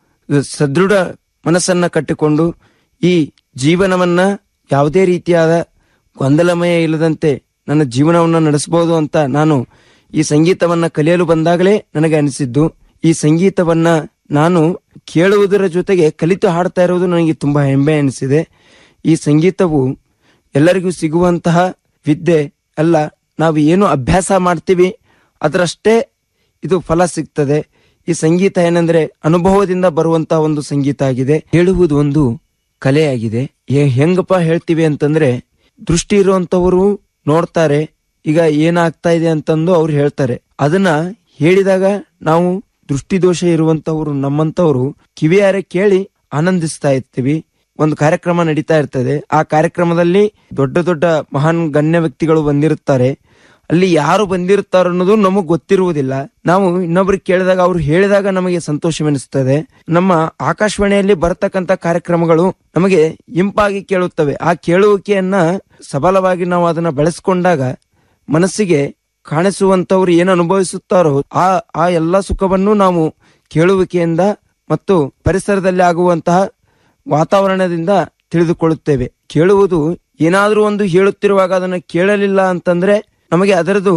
ಸದೃಢ ಮನಸ್ಸನ್ನ ಕಟ್ಟಿಕೊಂಡು ಈ ಜೀವನವನ್ನ ಯಾವುದೇ ರೀತಿಯಾದ ಗೊಂದಲಮಯ ಇಲ್ಲದಂತೆ ನನ್ನ ಜೀವನವನ್ನು ನಡೆಸಬಹುದು ಅಂತ ನಾನು ಈ ಸಂಗೀತವನ್ನ ಕಲಿಯಲು ಬಂದಾಗಲೇ ನನಗೆ ಅನಿಸಿದ್ದು ಈ ಸಂಗೀತವನ್ನ ನಾನು ಕೇಳುವುದರ ಜೊತೆಗೆ ಕಲಿತು ಹಾಡ್ತಾ ಇರುವುದು ನನಗೆ ತುಂಬಾ ಹೆಮ್ಮೆ ಅನಿಸಿದೆ ಈ ಸಂಗೀತವು ಎಲ್ಲರಿಗೂ ಸಿಗುವಂತಹ ವಿದ್ಯೆ ಅಲ್ಲ ನಾವು ಏನು ಅಭ್ಯಾಸ ಮಾಡ್ತೀವಿ ಅದರಷ್ಟೇ ಇದು ಫಲ ಸಿಗ್ತದೆ ಈ ಸಂಗೀತ ಏನಂದ್ರೆ ಅನುಭವದಿಂದ ಬರುವಂತಹ ಒಂದು ಸಂಗೀತ ಆಗಿದೆ ಹೇಳುವುದು ಒಂದು ಕಲೆಯಾಗಿದೆ ಹೆ- ಹೆಂಗಪ್ಪ ಹೇಳ್ತೀವಿ ಅಂತಂದ್ರೆ ದೃಷ್ಟಿ ಇರುವಂತವರು ನೋಡ್ತಾರೆ ಈಗ ಏನಾಗ್ತಾ ಇದೆ ಅಂತಂದು ಅವ್ರು ಹೇಳ್ತಾರೆ ಅದನ್ನ ಹೇಳಿದಾಗ ನಾವು ದೃಷ್ಟಿ ದೋಷ ಇರುವಂತವ್ರು ನಮ್ಮಂತವ್ರು ಕಿವಿಯಾರೆ ಕೇಳಿ ಆನಂದಿಸ್ತಾ ಇರ್ತೀವಿ ಒಂದು ಕಾರ್ಯಕ್ರಮ ನಡೀತಾ ಇರ್ತದೆ ಆ ಕಾರ್ಯಕ್ರಮದಲ್ಲಿ ದೊಡ್ಡ ದೊಡ್ಡ ಮಹಾನ್ ಗಣ್ಯ ವ್ಯಕ್ತಿಗಳು ಬಂದಿರುತ್ತಾರೆ ಅಲ್ಲಿ ಯಾರು ಬಂದಿರುತ್ತಾರೋ ಅನ್ನೋದು ನಮಗ್ ಗೊತ್ತಿರುವುದಿಲ್ಲ ನಾವು ಇನ್ನೊಬ್ರಿಗೆ ಕೇಳಿದಾಗ ಅವ್ರು ಹೇಳಿದಾಗ ನಮಗೆ ಸಂತೋಷವೆನಿಸ್ತದೆ ನಮ್ಮ ಆಕಾಶವಾಣಿಯಲ್ಲಿ ಬರತಕ್ಕಂತ ಕಾರ್ಯಕ್ರಮಗಳು ನಮಗೆ ಇಂಪಾಗಿ ಕೇಳುತ್ತವೆ ಆ ಕೇಳುವಿಕೆಯನ್ನ ಸಬಲವಾಗಿ ನಾವು ಅದನ್ನ ಬೆಳೆಸ್ಕೊಂಡಾಗ ಮನಸ್ಸಿಗೆ ಕಾಣಿಸುವಂತವ್ರು ಏನು ಅನುಭವಿಸುತ್ತಾರೋ ಆ ಆ ಎಲ್ಲ ಸುಖವನ್ನು ನಾವು ಕೇಳುವಿಕೆಯಿಂದ ಮತ್ತು ಪರಿಸರದಲ್ಲಿ ಆಗುವಂತಹ ವಾತಾವರಣದಿಂದ ತಿಳಿದುಕೊಳ್ಳುತ್ತೇವೆ ಕೇಳುವುದು ಏನಾದರೂ ಒಂದು ಹೇಳುತ್ತಿರುವಾಗ ಅದನ್ನು ಕೇಳಲಿಲ್ಲ ಅಂತಂದ್ರೆ ನಮಗೆ ಅದರದು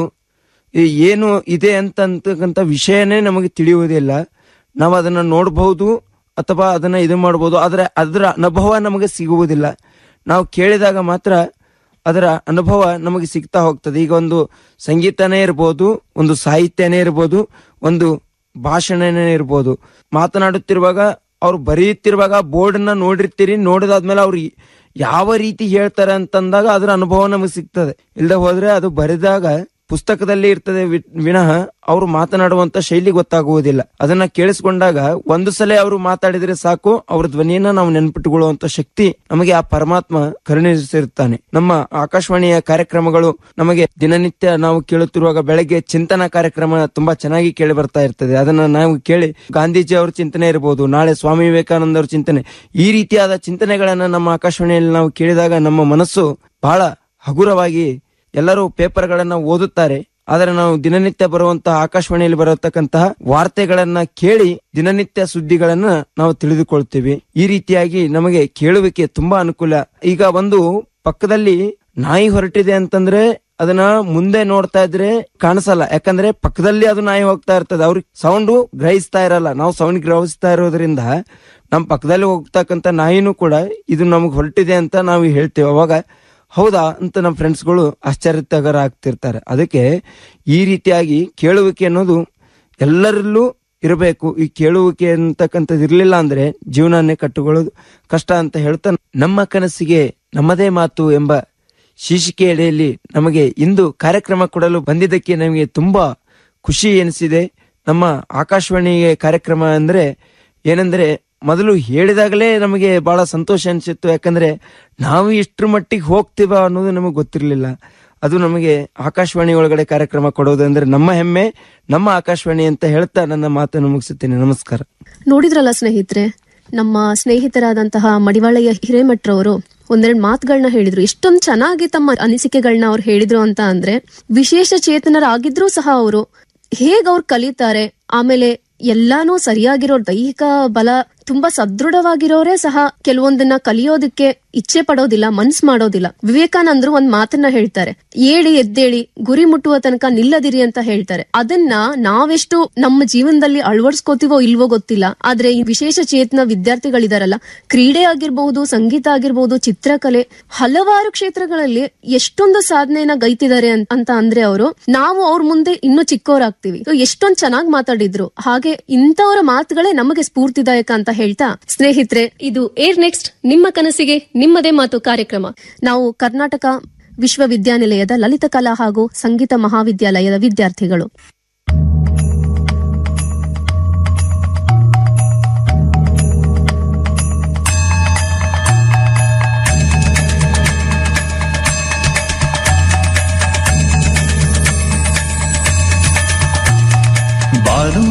ಈ ಏನು ಇದೆ ಅಂತಕ್ಕಂಥ ವಿಷಯನೇ ನಮಗೆ ತಿಳಿಯುವುದಿಲ್ಲ ನಾವು ಅದನ್ನ ನೋಡಬಹುದು ಅಥವಾ ಅದನ್ನ ಇದು ಮಾಡಬಹುದು ಆದ್ರೆ ಅದರ ಅನುಭವ ನಮಗೆ ಸಿಗುವುದಿಲ್ಲ ನಾವು ಕೇಳಿದಾಗ ಮಾತ್ರ ಅದರ ಅನುಭವ ನಮಗೆ ಸಿಗ್ತಾ ಹೋಗ್ತದೆ ಈಗ ಒಂದು ಸಂಗೀತನೇ ಇರ್ಬೋದು ಒಂದು ಸಾಹಿತ್ಯನೇ ಇರ್ಬೋದು ಒಂದು ಭಾಷಣನೇ ಇರ್ಬೋದು ಮಾತನಾಡುತ್ತಿರುವಾಗ ಅವ್ರು ಬರೆಯುತ್ತಿರುವಾಗ ಬೋರ್ಡ್ನ ನೋಡಿರ್ತೀರಿ ನೋಡಿದಾದ್ಮೇಲೆ ಅವ್ರು ಯಾವ ರೀತಿ ಹೇಳ್ತಾರೆ ಅಂತಂದಾಗ ಅದರ ಅನುಭವ ನಮಗೆ ಸಿಗ್ತದೆ ಇಲ್ಲದೆ ಹೋದ್ರೆ ಅದು ಬರೆದಾಗ ಪುಸ್ತಕದಲ್ಲಿ ಇರ್ತದೆ ವಿ- ವಿನಃ ಅವರು ಮಾತನಾಡುವಂತ ಶೈಲಿ ಗೊತ್ತಾಗುವುದಿಲ್ಲ ಅದನ್ನ ಕೇಳಿಸ್ಕೊಂಡಾಗ ಒಂದು ಸಲ ಅವರು ಮಾತಾಡಿದ್ರೆ ಸಾಕು ಅವ್ರ ಧ್ವನಿಯನ್ನ ನಾವು ನೆನ್ಪಿಟ್ಟುಕೊಳ್ಳುವಂತ ಶಕ್ತಿ ನಮಗೆ ಆ ಪರಮಾತ್ಮ ಕರುಣಿಸಿರುತ್ತಾನೆ ನಮ್ಮ ಆಕಾಶವಾಣಿಯ ಕಾರ್ಯಕ್ರಮಗಳು ನಮಗೆ ದಿನನಿತ್ಯ ನಾವು ಕೇಳುತ್ತಿರುವಾಗ ಬೆಳಗ್ಗೆ ಚಿಂತನಾ ಕಾರ್ಯಕ್ರಮ ತುಂಬಾ ಚೆನ್ನಾಗಿ ಕೇಳಿ ಬರ್ತಾ ಇರ್ತದೆ ಅದನ್ನ ನಾವು ಕೇಳಿ ಗಾಂಧೀಜಿ ಅವ್ರ ಚಿಂತನೆ ಇರಬಹುದು ನಾಳೆ ಸ್ವಾಮಿ ವಿವೇಕಾನಂದ ಅವ್ರ ಚಿಂತನೆ ಈ ರೀತಿಯಾದ ಚಿಂತನೆಗಳನ್ನ ನಮ್ಮ ಆಕಾಶವಾಣಿಯಲ್ಲಿ ನಾವು ಕೇಳಿದಾಗ ನಮ್ಮ ಮನಸ್ಸು ಬಹಳ ಹಗುರವಾಗಿ ಎಲ್ಲರೂ ಪೇಪರ್ಗಳನ್ನ ಓದುತ್ತಾರೆ ಆದರೆ ನಾವು ದಿನನಿತ್ಯ ಬರುವಂತಹ ಆಕಾಶವಾಣಿಯಲ್ಲಿ ಬರತಕ್ಕಂತಹ ವಾರ್ತೆಗಳನ್ನ ಕೇಳಿ ದಿನನಿತ್ಯ ಸುದ್ದಿಗಳನ್ನ ನಾವು ತಿಳಿದುಕೊಳ್ತೀವಿ ಈ ರೀತಿಯಾಗಿ ನಮಗೆ ಕೇಳುವಿಕೆ ತುಂಬಾ ಅನುಕೂಲ ಈಗ ಒಂದು ಪಕ್ಕದಲ್ಲಿ ನಾಯಿ ಹೊರಟಿದೆ ಅಂತಂದ್ರೆ ಅದನ್ನ ಮುಂದೆ ನೋಡ್ತಾ ಇದ್ರೆ ಕಾಣಿಸಲ್ಲ ಯಾಕಂದ್ರೆ ಪಕ್ಕದಲ್ಲಿ ಅದು ನಾಯಿ ಹೋಗ್ತಾ ಇರ್ತದೆ ಅವ್ರಿಗೆ ಸೌಂಡ್ ಗ್ರಹಿಸ್ತಾ ಇರಲ್ಲ ನಾವು ಸೌಂಡ್ ಗ್ರಹಿಸ್ತಾ ಇರೋದ್ರಿಂದ ನಮ್ ಪಕ್ಕದಲ್ಲಿ ಹೋಗ್ತಕ್ಕಂತ ನಾಯಿನೂ ಕೂಡ ಇದು ನಮಗ್ ಹೊರಟಿದೆ ಅಂತ ನಾವು ಹೇಳ್ತೇವೆ ಅವಾಗ ಹೌದಾ ಅಂತ ನಮ್ಮ ಫ್ರೆಂಡ್ಸ್ಗಳು ಆಶ್ಚರ್ಯತಗರ ಆಗ್ತಿರ್ತಾರೆ ಅದಕ್ಕೆ ಈ ರೀತಿಯಾಗಿ ಕೇಳುವಿಕೆ ಅನ್ನೋದು ಎಲ್ಲರಲ್ಲೂ ಇರಬೇಕು ಈ ಕೇಳುವಿಕೆ ಅಂತಕ್ಕಂಥದ್ದು ಇರ್ಲಿಲ್ಲ ಅಂದ್ರೆ ಜೀವನನೇ ಕಟ್ಟಿಕೊಳ್ಳೋದು ಕಷ್ಟ ಅಂತ ಹೇಳ್ತಾ ನಮ್ಮ ಕನಸಿಗೆ ನಮ್ಮದೇ ಮಾತು ಎಂಬ ಶೀರ್ಷಿಕೆ ಅಡಿಯಲ್ಲಿ ನಮಗೆ ಇಂದು ಕಾರ್ಯಕ್ರಮ ಕೊಡಲು ಬಂದಿದ್ದಕ್ಕೆ ನಮಗೆ ತುಂಬಾ ಖುಷಿ ಎನಿಸಿದೆ ನಮ್ಮ ಆಕಾಶವಾಣಿಗೆ ಕಾರ್ಯಕ್ರಮ ಅಂದ್ರೆ ಏನಂದ್ರೆ ಮೊದಲು ಹೇಳಿದಾಗಲೇ ನಮಗೆ ಬಹಳ ಸಂತೋಷ ಅನಿಸಿತ್ತು ಯಾಕಂದ್ರೆ ನಾವು ಇಷ್ಟ್ರ ಮಟ್ಟಿಗೆ ಹೋಗ್ತೀವ ಅನ್ನೋದು ನಮಗೆ ಗೊತ್ತಿರಲಿಲ್ಲ ಅದು ನಮಗೆ ಆಕಾಶವಾಣಿ ಒಳಗಡೆ ಕಾರ್ಯಕ್ರಮ ಕೊಡೋದು ಅಂದ್ರೆ ನಮ್ಮ ಹೆಮ್ಮೆ ನಮ್ಮ ಆಕಾಶವಾಣಿ ಅಂತ ಹೇಳ್ತಾ ನನ್ನ ಮಾತನ್ನು ಮುಗಿಸುತ್ತೇನೆ ನಮಸ್ಕಾರ ನೋಡಿದ್ರಲ್ಲ ಸ್ನೇಹಿತರೆ ನಮ್ಮ ಸ್ನೇಹಿತರಾದಂತಹ ಮಡಿವಾಳಯ್ಯ ಹಿರೇಮಠರವರು ಒಂದೆರಡು ಮಾತುಗಳನ್ನ ಹೇಳಿದ್ರು ಎಷ್ಟೊಂದು ಚೆನ್ನಾಗಿ ತಮ್ಮ ಅನಿಸಿಕೆಗಳನ್ನ ಅವ್ರು ಹೇಳಿದ್ರು ಅಂತ ಅಂದ್ರೆ ವಿಶೇಷ ಚೇತನರಾಗಿದ್ರೂ ಸಹ ಅವರು ಹೇಗ್ ಅವ್ರು ಕಲಿತಾರೆ ಆಮೇಲೆ ಎಲ್ಲಾನು ಸರಿಯಾಗಿರೋ ದೈಹಿಕ ಬಲ ತುಂಬಾ ಸದೃಢವಾಗಿರೋರೇ ಸಹ ಕೆಲವೊಂದನ್ನ ಕಲಿಯೋದಕ್ಕೆ ಇಚ್ಛೆ ಪಡೋದಿಲ್ಲ ಮನ್ಸ್ ಮಾಡೋದಿಲ್ಲ ವಿವೇಕಾನಂದರು ಒಂದ್ ಮಾತನ್ನ ಹೇಳ್ತಾರೆ ಏಳಿ ಎದ್ದೇಳಿ ಗುರಿ ಮುಟ್ಟುವ ತನಕ ನಿಲ್ಲದಿರಿ ಅಂತ ಹೇಳ್ತಾರೆ ಅದನ್ನ ನಾವೆಷ್ಟು ನಮ್ಮ ಜೀವನದಲ್ಲಿ ಅಳವಡಿಸ್ಕೋತೀವೋ ಇಲ್ವೋ ಗೊತ್ತಿಲ್ಲ ಆದ್ರೆ ಈ ವಿಶೇಷ ಚೇತನ ವಿದ್ಯಾರ್ಥಿಗಳಿದಾರಲ್ಲ ಕ್ರೀಡೆ ಆಗಿರ್ಬಹುದು ಸಂಗೀತ ಆಗಿರ್ಬಹುದು ಚಿತ್ರಕಲೆ ಹಲವಾರು ಕ್ಷೇತ್ರಗಳಲ್ಲಿ ಎಷ್ಟೊಂದು ಸಾಧನೆಯನ್ನ ಗೈತಿದ್ದಾರೆ ಅನ್- ಅಂತ ಅಂದ್ರೆ ಅವರು ನಾವು ಅವ್ರ ಮುಂದೆ ಇನ್ನೂ ಚಿಕ್ಕವರಾಗ್ತೀವಿ So ಎಷ್ಟೊಂದ್ ಚೆನ್ನಾಗಿ ಮಾತಾಡಿದ್ರು ಹಾಗೆ ಇಂಥವರ ಮಾತುಗಳೇ ನಮಗೆ ಸ್ಫೂರ್ತಿದಾಯಕ ಅಂತ ಹೇಳ್ತಾ ಸ್ನೇಹಿತರೆ ಇದು ಏರ್ ನೆಕ್ಸ್ಟ್ ನಿಮ್ಮ ಕನಸಿಗೆ ನಿಮ್ಮದೇ ಮಾತು ಕಾರ್ಯಕ್ರಮ ನಾವು ಕರ್ನಾಟಕ ವಿಶ್ವವಿದ್ಯಾನಿಲಯದ ಲಲಿತ ಕಲಾ ಹಾಗೂ ಸಂಗೀತ ಮಹಾವಿದ್ಯಾಲಯದ ವಿದ್ಯಾರ್ಥಿಗಳು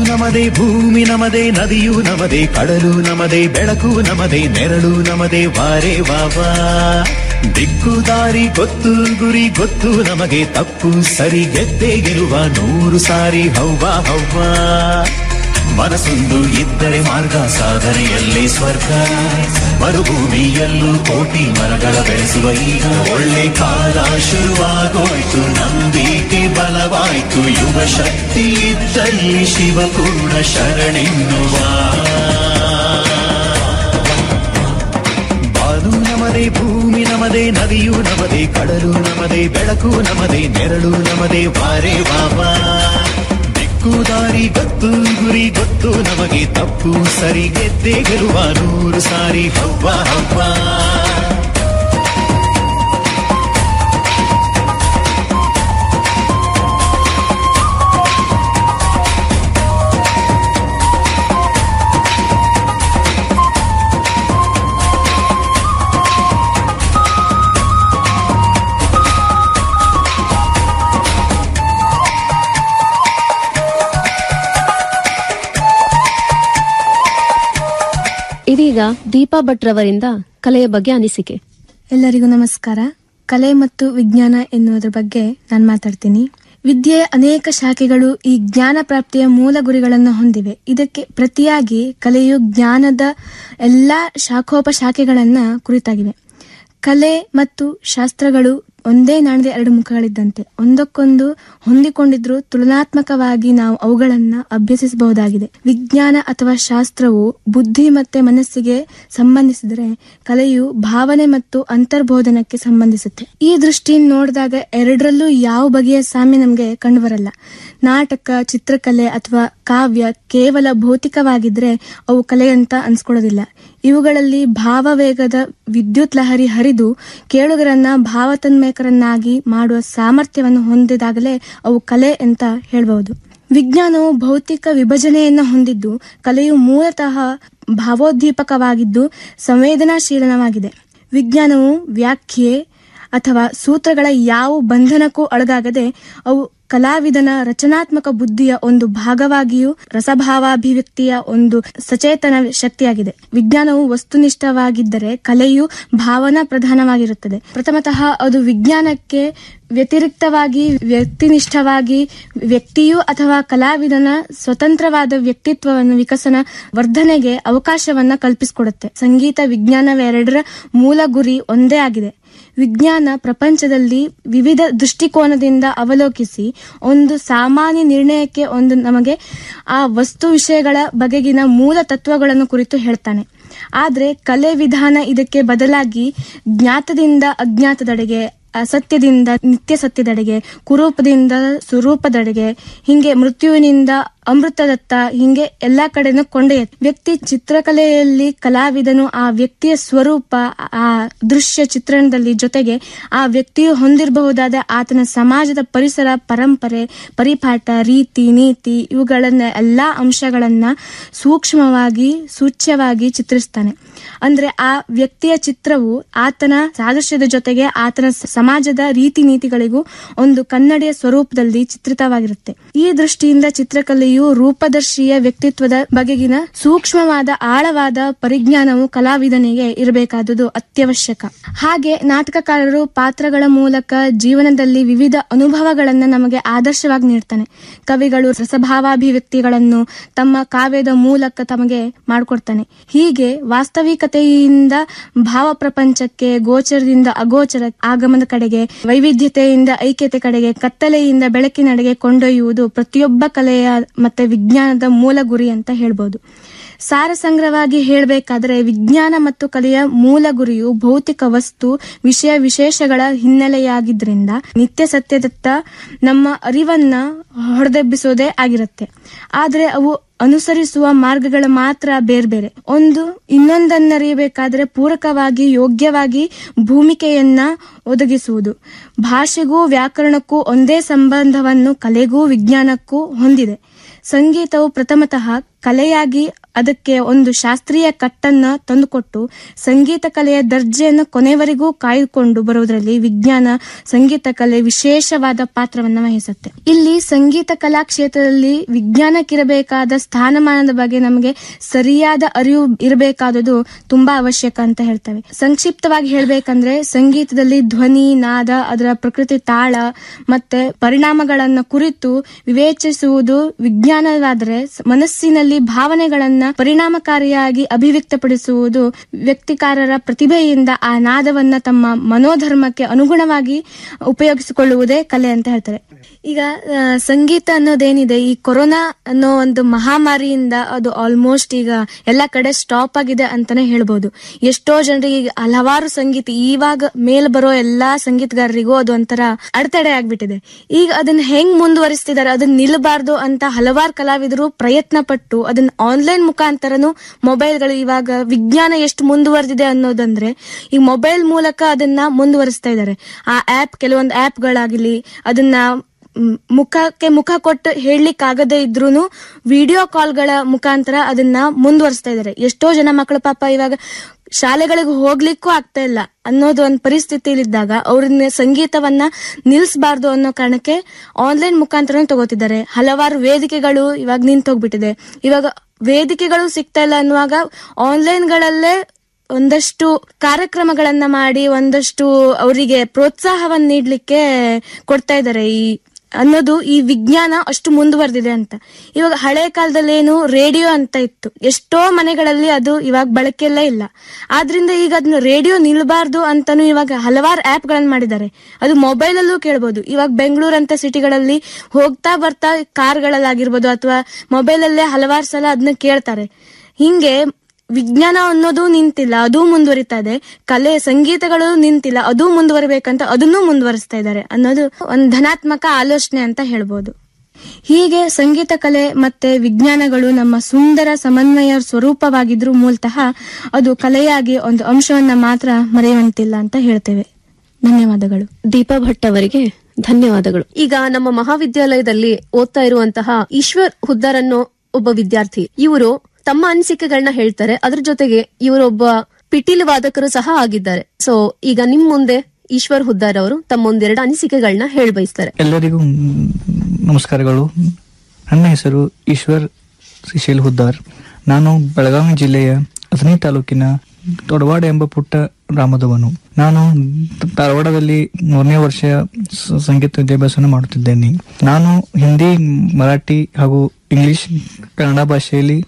ನಮದೆ ಭೂಮಿ ನಮದೆ ನದಿಯು ನಮದೆ ಕಡಲು ನಮದೆ ಬೆಳಕು ನಮದೆ ನೆರಳು ನಮದೆ ವಾರೆ ವಾವಾ ದಿಕ್ಕು ದಾರಿ ಗೊತ್ತು ಗುರಿ ಗೊತ್ತು ನಮಗೆ ತಪ್ಪು ಸರಿ ಗೆದ್ದೆ ಗೆಲುವ ನೂರು ಸಾರಿ ಹವ್ವ ಹವ್ವ ಮನಸ್ಸೊಂದು ಇದ್ದರೆ ಮಾರ್ಗ ಸಾಧನೆಯಲ್ಲೇ ಸ್ವರ್ಗ ಮರುಭೂಮಿಯಲ್ಲೂ ಕೋಟಿ ಮರಗಳ ಬೆಳೆಸುವ ಈಗ ಒಳ್ಳೆ ಕಾಲ ಶುರುವಾಗೋಯ್ತು ನಂಬಿಕೆ ಬಲವಾಯ್ತು ಯುವ ಶಕ್ತಿ ಇದ್ದಲ್ಲಿ ಶಿವ ಕೂಡ ಶರಣೆನ್ನುವ ಬಾನು ನಮದೆ ಭೂಮಿ ನಮದೆ ನದಿಯು ನಮದೆ ಕಡಲು ನಮದೆ ಬೆಳಕು ನಮದೆ ನೆರಳು ನಮದೆ ವಾರೆ ವಾವಾ ದಿಕ್ಕು ದಾರಿ ಗೊತ್ತು ಗುರಿ ಗೊತ್ತು ನಮಗೆ ತಪ್ಪು ಸರಿ ಗೆದ್ದೆ ಗೆಲುವ ನೂರು ಸಾರಿ ಹವ್ವ ಹವ್ವ ಇದೀಗ ದೀಪಾ ಭಟ್ರವರಿಂದ ಕಲೆಯ ಬಗ್ಗೆ ಅನಿಸಿಕೆ ಎಲ್ಲರಿಗೂ ನಮಸ್ಕಾರ ಕಲೆ ಮತ್ತು ವಿಜ್ಞಾನ ಎನ್ನುವುದರ ಬಗ್ಗೆ ನಾನು ಮಾತಾಡ್ತೀನಿ ವಿದ್ಯೆಯ ಅನೇಕ ಶಾಖೆಗಳು ಈ ಜ್ಞಾನ ಪ್ರಾಪ್ತಿಯ ಮೂಲ ಗುರಿಗಳನ್ನು ಹೊಂದಿವೆ ಇದಕ್ಕೆ ಪ್ರತಿಯಾಗಿ ಕಲೆಯು ಜ್ಞಾನದ ಎಲ್ಲಾ ಶಾಖೋಪಶಾಖೆಗಳನ್ನ ಕುರಿತಾಗಿವೆ ಕಲೆ ಮತ್ತು ಶಾಸ್ತ್ರಗಳು ಒಂದೇ ನಾಣ್ಯದ ಎರಡು ಮುಖಗಳಿದ್ದಂತೆ ಒಂದಕ್ಕೊಂದು ಹೊಂದಿಕೊಂಡಿದ್ರು ತುಲನಾತ್ಮಕವಾಗಿ ನಾವು ಅವುಗಳನ್ನ ಅಭ್ಯಸಿಸಬಹುದಾಗಿದೆ ವಿಜ್ಞಾನ ಅಥವಾ ಶಾಸ್ತ್ರವು ಬುದ್ಧಿ ಮತ್ತೆ ಮನಸ್ಸಿಗೆ ಸಂಬಂಧಿಸಿದರೆ ಕಲೆಯು ಭಾವನೆ ಮತ್ತು ಅಂತರ್ಬೋಧನಕ್ಕೆ ಸಂಬಂಧಿಸುತ್ತೆ ಈ ದೃಷ್ಟಿಯಿಂದ ನೋಡಿದಾಗ ಎರಡರಲ್ಲೂ ಯಾವ ಬಗೆಯ ಸಾಮ್ಯ ನಮಗೆ ಕಂಡುಬರಲ್ಲ ನಾಟಕ ಚಿತ್ರಕಲೆ ಅಥವಾ ಕಾವ್ಯ ಕೇವಲ ಭೌತಿಕವಾಗಿದ್ರೆ ಅವು ಕಲೆ ಅಂತ ಅನ್ಸ್ಕೊಳ್ಳೋದಿಲ್ಲ ಇವುಗಳಲ್ಲಿ ಭಾವವೇಗದ ವಿದ್ಯುತ್ ಲಹರಿ ಹರಿದು ಕೇಳುಗರನ್ನ ಭಾವತನ್ಮಯಕರನ್ನಾಗಿ ಮಾಡುವ ಸಾಮರ್ಥ್ಯವನ್ನು ಹೊಂದಿದಾಗಲೇ ಅವು ಕಲೆ ಅಂತ ಹೇಳಬಹುದು ವಿಜ್ಞಾನವು ಭೌತಿಕ ವಿಭಜನೆಯನ್ನು ಹೊಂದಿದ್ದು ಕಲೆಯು ಮೂಲತಃ ಭಾವೋದ್ದೀಪಕವಾಗಿದ್ದು ಸಂವೇದನಾಶೀಲನವಾಗಿದೆ ವಿಜ್ಞಾನವು ವ್ಯಾಖ್ಯೆ ಅಥವಾ ಸೂತ್ರಗಳ ಯಾವ ಬಂಧನಕ್ಕೂ ಒಳಗಾಗದೆ ಅವು ಕಲಾವಿದನ ರಚನಾತ್ಮಕ ಬುದ್ಧಿಯ ಒಂದು ಭಾಗವಾಗಿಯೂ ರಸಭಾವಾಭಿವ್ಯಕ್ತಿಯ ಒಂದು ಸಚೇತನ ಶಕ್ತಿಯಾಗಿದೆ ವಿಜ್ಞಾನವು ವಸ್ತುನಿಷ್ಠವಾಗಿದ್ದರೆ ಕಲೆಯು ಭಾವನಾ ಪ್ರಧಾನವಾಗಿರುತ್ತದೆ ಪ್ರಥಮತಃ ಅದು ವಿಜ್ಞಾನಕ್ಕೆ ವ್ಯತಿರಿಕ್ತವಾಗಿ ವ್ಯಕ್ತಿನಿಷ್ಠವಾಗಿ ವ್ಯಕ್ತಿಯು ಅಥವಾ ಕಲಾವಿದನ ಸ್ವತಂತ್ರವಾದ ವ್ಯಕ್ತಿತ್ವವನ್ನು ವಿಕಸನ ವರ್ಧನೆಗೆ ಅವಕಾಶವನ್ನ ಕಲ್ಪಿಸಿಕೊಡುತ್ತೆ ಸಂಗೀತ ವಿಜ್ಞಾನವೆರಡರ ಮೂಲ ಗುರಿ ಒಂದೇ ಆಗಿದೆ ವಿಜ್ಞಾನ ಪ್ರಪಂಚದಲ್ಲಿ ವಿವಿಧ ದೃಷ್ಟಿಕೋನದಿಂದ ಅವಲೋಕಿಸಿ ಒಂದು ಸಾಮಾನ್ಯ ನಿರ್ಣಯಕ್ಕೆ ಒಂದು ನಮಗೆ ಆ ವಸ್ತು ವಿಷಯಗಳ ಬಗೆಗಿನ ಮೂಲ ತತ್ವಗಳನ್ನು ಕುರಿತು ಹೇಳ್ತಾನೆ ಆದ್ರೆ ಕಲೆ ವಿಧಾನ ಇದಕ್ಕೆ ಬದಲಾಗಿ ಜ್ಞಾತದಿಂದ ಅಜ್ಞಾತದೆಡೆಗೆ ಅಸತ್ಯದಿಂದ ನಿತ್ಯ ಸತ್ಯದೆಡೆಗೆ ಕುರೂಪದಿಂದ ಸ್ವರೂಪದೆಡೆಗೆ ಹಿಂಗೆ ಮೃತ್ಯುವಿನಿಂದ ಅಮೃತದತ್ತ ಹಿಂಗೆ ಎಲ್ಲಾ ಕಡೆನೂ ಕೊಂಡೊಯ್ಯುತ್ತೆ ವ್ಯಕ್ತಿ ಚಿತ್ರಕಲೆಯಲ್ಲಿ ಕಲಾವಿದನು ಆ ವ್ಯಕ್ತಿಯ ಸ್ವರೂಪ ಆ ದೃಶ್ಯ ಚಿತ್ರಣದಲ್ಲಿ ಜೊತೆಗೆ ಆ ವ್ಯಕ್ತಿಯು ಹೊಂದಿರಬಹುದಾದ ಆತನ ಸಮಾಜದ ಪರಿಸರ ಪರಂಪರೆ ಪರಿಪಾಠ ರೀತಿ ನೀತಿ ಇವುಗಳನ್ನ ಎಲ್ಲಾ ಅಂಶಗಳನ್ನ ಸೂಕ್ಷ್ಮವಾಗಿ ಸೂಚ್ಯವಾಗಿ ಚಿತ್ರಿಸ್ತಾನೆ ಅಂದ್ರೆ ಆ ವ್ಯಕ್ತಿಯ ಚಿತ್ರವು ಆತನ ಸಾದೃಶ್ಯದ ಜೊತೆಗೆ ಆತನ ಸಮಾಜದ ರೀತಿ ನೀತಿಗಳಿಗೂ ಒಂದು ಕನ್ನಡಿಯ ಸ್ವರೂಪದಲ್ಲಿ ಚಿತ್ರಿತವಾಗಿರುತ್ತೆ ಈ ದೃಷ್ಟಿಯಿಂದ ಚಿತ್ರಕಲೆಯು ರೂಪದರ್ಶಿಯ ವ್ಯಕ್ತಿತ್ವದ ಬಗೆಗಿನ ಸೂಕ್ಷ್ಮವಾದ ಆಳವಾದ ಪರಿಜ್ಞಾನವು ಕಲಾವಿದನಿಗೆ ಇರಬೇಕಾದುದು ಅತ್ಯವಶ್ಯಕ ಹಾಗೆ ನಾಟಕಕಾರರು ಪಾತ್ರಗಳ ಮೂಲಕ ಜೀವನದಲ್ಲಿ ವಿವಿಧ ಅನುಭವಗಳನ್ನ ನಮಗೆ ಆದರ್ಶವಾಗಿ ನೀಡ್ತಾನೆ ಕವಿಗಳು ರಸಭಾವಾಭಿವ್ಯಕ್ತಿಗಳನ್ನು ತಮ್ಮ ಕಾವ್ಯದ ಮೂಲಕ ತಮಗೆ ಮಾಡಿಕೊಡ್ತಾನೆ ಹೀಗೆ ವಾಸ್ತವಿಕತೆಯಿಂದ ಭಾವ ಪ್ರಪಂಚಕ್ಕೆ ಗೋಚರದಿಂದ ಅಗೋಚರ ಆಗಮನದ ಕಡೆಗೆ ವೈವಿಧ್ಯತೆಯಿಂದ ಐಕ್ಯತೆ ಕಡೆಗೆ ಕತ್ತಲೆಯಿಂದ ಬೆಳಕಿನಡೆಗೆ ಕೊಂಡೊಯ್ಯುವುದು ಪ್ರತಿಯೊಬ್ಬ ಕಲೆಯ ಮತ್ತೆ ವಿಜ್ಞಾನದ ಮೂಲ ಗುರಿ ಅಂತ ಹೇಳ್ಬೋದು ಸಾರ ಸಂಗ್ರಹವಾಗಿ ಹೇಳಬೇಕಾದ್ರೆ ವಿಜ್ಞಾನ ಮತ್ತು ಕಲೆಯ ಮೂಲ ಗುರಿಯು ಭೌತಿಕ ವಸ್ತು ವಿಷಯ ವಿಶೇಷಗಳ ಹಿನ್ನೆಲೆಯಾಗಿದ್ರಿಂದ ನಿತ್ಯ ಸತ್ಯದತ್ತ ನಮ್ಮ ಅರಿವನ್ನ ಹೊಡೆದೆಬ್ಬಿಸೋದೇ ಆಗಿರುತ್ತೆ ಆದ್ರೆ ಅವು ಅನುಸರಿಸುವ ಮಾರ್ಗಗಳ ಮಾತ್ರ ಬೇರೆ ಬೇರೆ ಒಂದು ಇನ್ನೊಂದನ್ನರಿಯಬೇಕಾದ್ರೆ ಪೂರಕವಾಗಿ ಯೋಗ್ಯವಾಗಿ ಭೂಮಿಕೆಯನ್ನ ಒದಗಿಸುವುದು ಭಾಷೆಗೂ ವ್ಯಾಕರಣಕ್ಕೂ ಒಂದೇ ಸಂಬಂಧವನ್ನು ಕಲೆಗೂ ವಿಜ್ಞಾನಕ್ಕೂ ಹೊಂದಿದೆ ಸಂಗೀತವು ಪ್ರಥಮತಃ ಕಲೆಯಾಗಿ ಅದಕ್ಕೆ ಒಂದು ಶಾಸ್ತ್ರೀಯ ಕಟ್ಟನ್ನ ತಂದುಕೊಟ್ಟು ಸಂಗೀತ ಕಲೆಯ ದರ್ಜೆಯನ್ನು ಕೊನೆವರೆಗೂ ಕಾಯ್ದುಕೊಂಡು ಬರುವುದರಲ್ಲಿ ವಿಜ್ಞಾನ ಸಂಗೀತ ಕಲೆ ವಿಶೇಷವಾದ ಪಾತ್ರವನ್ನ ವಹಿಸುತ್ತೆ ಇಲ್ಲಿ ಸಂಗೀತ ಕಲಾ ಕ್ಷೇತ್ರದಲ್ಲಿ ವಿಜ್ಞಾನಕ್ಕಿರಬೇಕಾದ ಸ್ಥಾನಮಾನದ ಬಗ್ಗೆ ನಮಗೆ ಸರಿಯಾದ ಅರಿವು ಇರಬೇಕಾದುದು ತುಂಬಾ ಅವಶ್ಯಕ ಅಂತ ಹೇಳ್ತೇವೆ ಸಂಕ್ಷಿಪ್ತವಾಗಿ ಹೇಳ್ಬೇಕಂದ್ರೆ ಸಂಗೀತದಲ್ಲಿ ಧ್ವನಿ ನಾದ ಅದರ ಪ್ರಕೃತಿ ತಾಳ ಮತ್ತೆ ಪರಿಣಾಮಗಳನ್ನ ಕುರಿತು ವಿವೇಚಿಸುವುದು ವಿಜ್ಞಾನವಾದರೆ ಮನಸ್ಸಿನಲ್ಲಿ ಭಾವನೆಗಳನ್ನ ಪರಿಣಾಮಕಾರಿಯಾಗಿ ಅಭಿವ್ಯಕ್ತಪಡಿಸುವುದು ವ್ಯಕ್ತಿಕಾರರ ಪ್ರತಿಭೆಯಿಂದ ಆ ನಾದವನ್ನ ತಮ್ಮ ಮನೋಧರ್ಮಕ್ಕೆ ಅನುಗುಣವಾಗಿ ಉಪಯೋಗಿಸಿಕೊಳ್ಳುವುದೇ ಕಲೆ ಅಂತ ಹೇಳ್ತಾರೆ ಈಗ ಆ, ಸಂಗೀತ ಅನ್ನೋದೇನಿದೆ ಈ ಕೊರೋನಾ ಅನ್ನೋ ಒಂದು ಮಹಾಮಾರಿಯಿಂದ ಅದು ಆಲ್ಮೋಸ್ಟ್ ಈಗ ಎಲ್ಲ ಕಡೆ ಸ್ಟಾಪ್ ಆಗಿದೆ ಅಂತಾನೆ ಹೇಳ್ಬೋದು ಎಷ್ಟೋ ಜನರಿಗೆ ಈಗ ಹಲವಾರು ಸಂಗೀತ ಇವಾಗ ಮೇಲ್ ಬರೋ ಎಲ್ಲಾ ಸಂಗೀತಗಾರರಿಗೂ ಅದು ಒಂಥರ ಅಡೆತಡೆ ಆಗ್ಬಿಟ್ಟಿದೆ ಈಗ ಅದನ್ನ ಹೆಂಗ್ ಮುಂದುವರಿಸ್ತಿದ್ದಾರೆ ಅದನ್ನ ನಿಲ್ಬಾರ್ದು ಅಂತ ಹಲವಾರು ಕಲಾವಿದರು ಪ್ರಯತ್ನ ಪಟ್ಟು ಅದನ್ನ ಆನ್ಲೈನ್ ಮುಖಾಂತರನು ಮೊಬೈಲ್ಗಳು ಇವಾಗ ವಿಜ್ಞಾನ ಎಷ್ಟು ಮುಂದುವರೆದಿದೆ ಅನ್ನೋದಂದ್ರೆ ಈ ಮೊಬೈಲ್ ಮೂಲಕ ಅದನ್ನ ಮುಂದುವರಿಸ್ತಾ ಇದ್ದಾರೆ ಆ ಆಪ್ ಕೆಲವೊಂದು ಆಪ್ಗಳಾಗಲಿ ಅದನ್ನ ಮ್, ಮುಖಕ್ಕೆ ಮುಖ ಕೊಟ್ಟು ಹೇಳಲಿಕ್ಕೆ ಆಗದೇ ಇದ್ರೂನು ವಿಡಿಯೋ ಕಾಲ್ಗಳ ಮುಖಾಂತರ ಅದನ್ನ ಮುಂದುವರಿಸ್ತಾ ಇದ್ದಾರೆ ಎಷ್ಟೋ ಜನ ಮಕ್ಕಳು ಪಾಪ ಇವಾಗ ಶಾಲೆಗಳಿಗೆ ಹೋಗ್ಲಿಕ್ಕೂ ಆಗ್ತಾ ಇಲ್ಲ ಅನ್ನೋದು ಒಂದು ಪರಿಸ್ಥಿತಿಲಿದ್ದಾಗ ಅವ್ರನ್ನ ಸಂಗೀತವನ್ನ ನಿಲ್ಸಬಾರ್ದು ಅನ್ನೋ ಕಾರಣಕ್ಕೆ ಆನ್ಲೈನ್ ಮುಖಾಂತರ ತಗೋತಿದ್ದಾರೆ ಹಲವಾರು ವೇದಿಕೆಗಳು ಇವಾಗ ನಿಂತೋಗ್ಬಿಟ್ಟಿದೆ ಇವಾಗ ವೇದಿಕೆಗಳು ಸಿಗ್ತಾ ಇಲ್ಲ ಅನ್ನುವಾಗ ಆನ್ಲೈನ್ಗಳಲ್ಲೇ ಒಂದಷ್ಟು ಕಾರ್ಯಕ್ರಮಗಳನ್ನ ಮಾಡಿ ಒಂದಷ್ಟು ಅವರಿಗೆ ಪ್ರೋತ್ಸಾಹವನ್ನ ನೀಡ್ಲಿಕ್ಕೆ ಕೊಡ್ತಾ ಇದ್ದಾರೆ ಈ ಅನ್ನೋದು ಈ ವಿಜ್ಞಾನ ಅಷ್ಟು ಮುಂದುವರೆದಿದೆ ಅಂತ ಇವಾಗ ಹಳೆ ಕಾಲದಲ್ಲಿ ಏನು ರೇಡಿಯೋ ಅಂತ ಇತ್ತು ಎಷ್ಟೋ ಮನೆಗಳಲ್ಲಿ ಅದು ಇವಾಗ ಬಳಕೆಯಲ್ಲೇ ಇಲ್ಲ ಆದ್ರಿಂದ ಈಗ ಅದನ್ನ ರೇಡಿಯೋ ನಿಲ್ಬಾರ್ದು ಅಂತಾನು ಇವಾಗ ಹಲವಾರು ಆಪ್ ಗಳನ್ನ ಮಾಡಿದ್ದಾರೆ ಅದು ಮೊಬೈಲ್ ಅಲ್ಲೂ ಕೇಳ್ಬೋದು ಇವಾಗ ಬೆಂಗಳೂರು ಅಂತ ಸಿಟಿಗಳಲ್ಲಿ ಹೋಗ್ತಾ ಬರ್ತಾ ಕಾರ್ಗಳಲ್ಲಾಗಿರ್ಬೋದು ಅಥವಾ ಮೊಬೈಲ್ ಅಲ್ಲೇ ಹಲವಾರು ಸಲ ಅದನ್ನ ಕೇಳ್ತಾರೆ ಹಿಂಗೆ ವಿಜ್ಞಾನ ಅನ್ನೋದು ನಿಂತಿಲ್ಲ ಅದು ಮುಂದುವರಿತಾ ಇದೆ ಕಲೆ ಸಂಗೀತಗಳು ನಿಂತಿಲ್ಲ ಅದು ಮುಂದುವರಿಬೇಕಂತ ಅದನ್ನೂ ಮುಂದುವರಿಸ್ತಾ ಇದ್ದಾರೆ ಅನ್ನೋದು ಒಂದು ಧನಾತ್ಮಕ ಆಲೋಚನೆ ಅಂತ ಹೇಳ್ಬೋದು ಹೀಗೆ ಸಂಗೀತ ಕಲೆ ಮತ್ತೆ ವಿಜ್ಞಾನಗಳು ನಮ್ಮ ಸುಂದರ ಸಮನ್ವಯ ಸ್ವರೂಪವಾಗಿದ್ರೂ ಮೂಲತಃ ಅದು ಕಲೆಯಾಗಿ ಒಂದು ಅಂಶವನ್ನ ಮಾತ್ರ ಮರೆಯುವಂತಿಲ್ಲ ಅಂತ ಹೇಳ್ತೇವೆ ಧನ್ಯವಾದಗಳು ದೀಪಾ ಭಟ್ ಅವರಿಗೆ ಧನ್ಯವಾದಗಳು ಈಗ ನಮ್ಮ ಮಹಾವಿದ್ಯಾಲಯದಲ್ಲಿ ಓದ್ತಾ ಇರುವಂತಹ ಈಶ್ವರ್ ಹುದ್ದಾರ್ ಅನ್ನೋ ಒಬ್ಬ ವಿದ್ಯಾರ್ಥಿ ಇವರು ತಮ್ಮ ಅನಿಸಿಕೆಗಳನ್ನ ಹೇಳ್ತಾರೆ ಅದ್ರ ಜೊತೆಗೆ ಇವರೊಬ್ಬ ಪಿಟೀಲು ವಾದಕರು ಸಹ ಆಗಿದ್ದಾರೆ ಸೊ ಈಗ ನಿಮ್ ಮುಂದೆ ಈಶ್ವರ್ ಹುದ್ದಾರ್ ಅವರು ತಮ್ಮ ಒಂದೆರಡು ಅನಿಸಿಕೆಗಳನ್ನ ಹೇಳ ಬಯಸ್ತಾರೆ ಎಲ್ಲರಿಗೂ ನಮಸ್ಕಾರಗಳು ನನ್ನ ಹೆಸರು ಈಶ್ವರ್ ಶ್ರೀಶೈಲ್ ಹುದ್ದಾರ್ ನಾನು ಬೆಳಗಾವಿ ಜಿಲ್ಲೆಯ ಅಥಣಿ ತಾಲೂಕಿನ ದೊಡವಾಡ ಎಂಬ ಪುಟ್ಟ ಗ್ರಾಮದವನು ನಾನು ಧಾರವಾಡದಲ್ಲಿ ಮೂರನೇ ವರ್ಷ ಸ- ಸಂಗೀತ ವಿದ್ಯಾಭ್ಯಾಸವನ್ನು ಮಾಡುತ್ತಿದ್ದೇನೆ ನಾನು ಹಿಂದಿ ಮರಾಠಿ ಹಾಗೂ ಇಂಗ್ಲಿಷ್ ಕನ್ನಡ ಭಾಷೆಯಲ್ಲಿ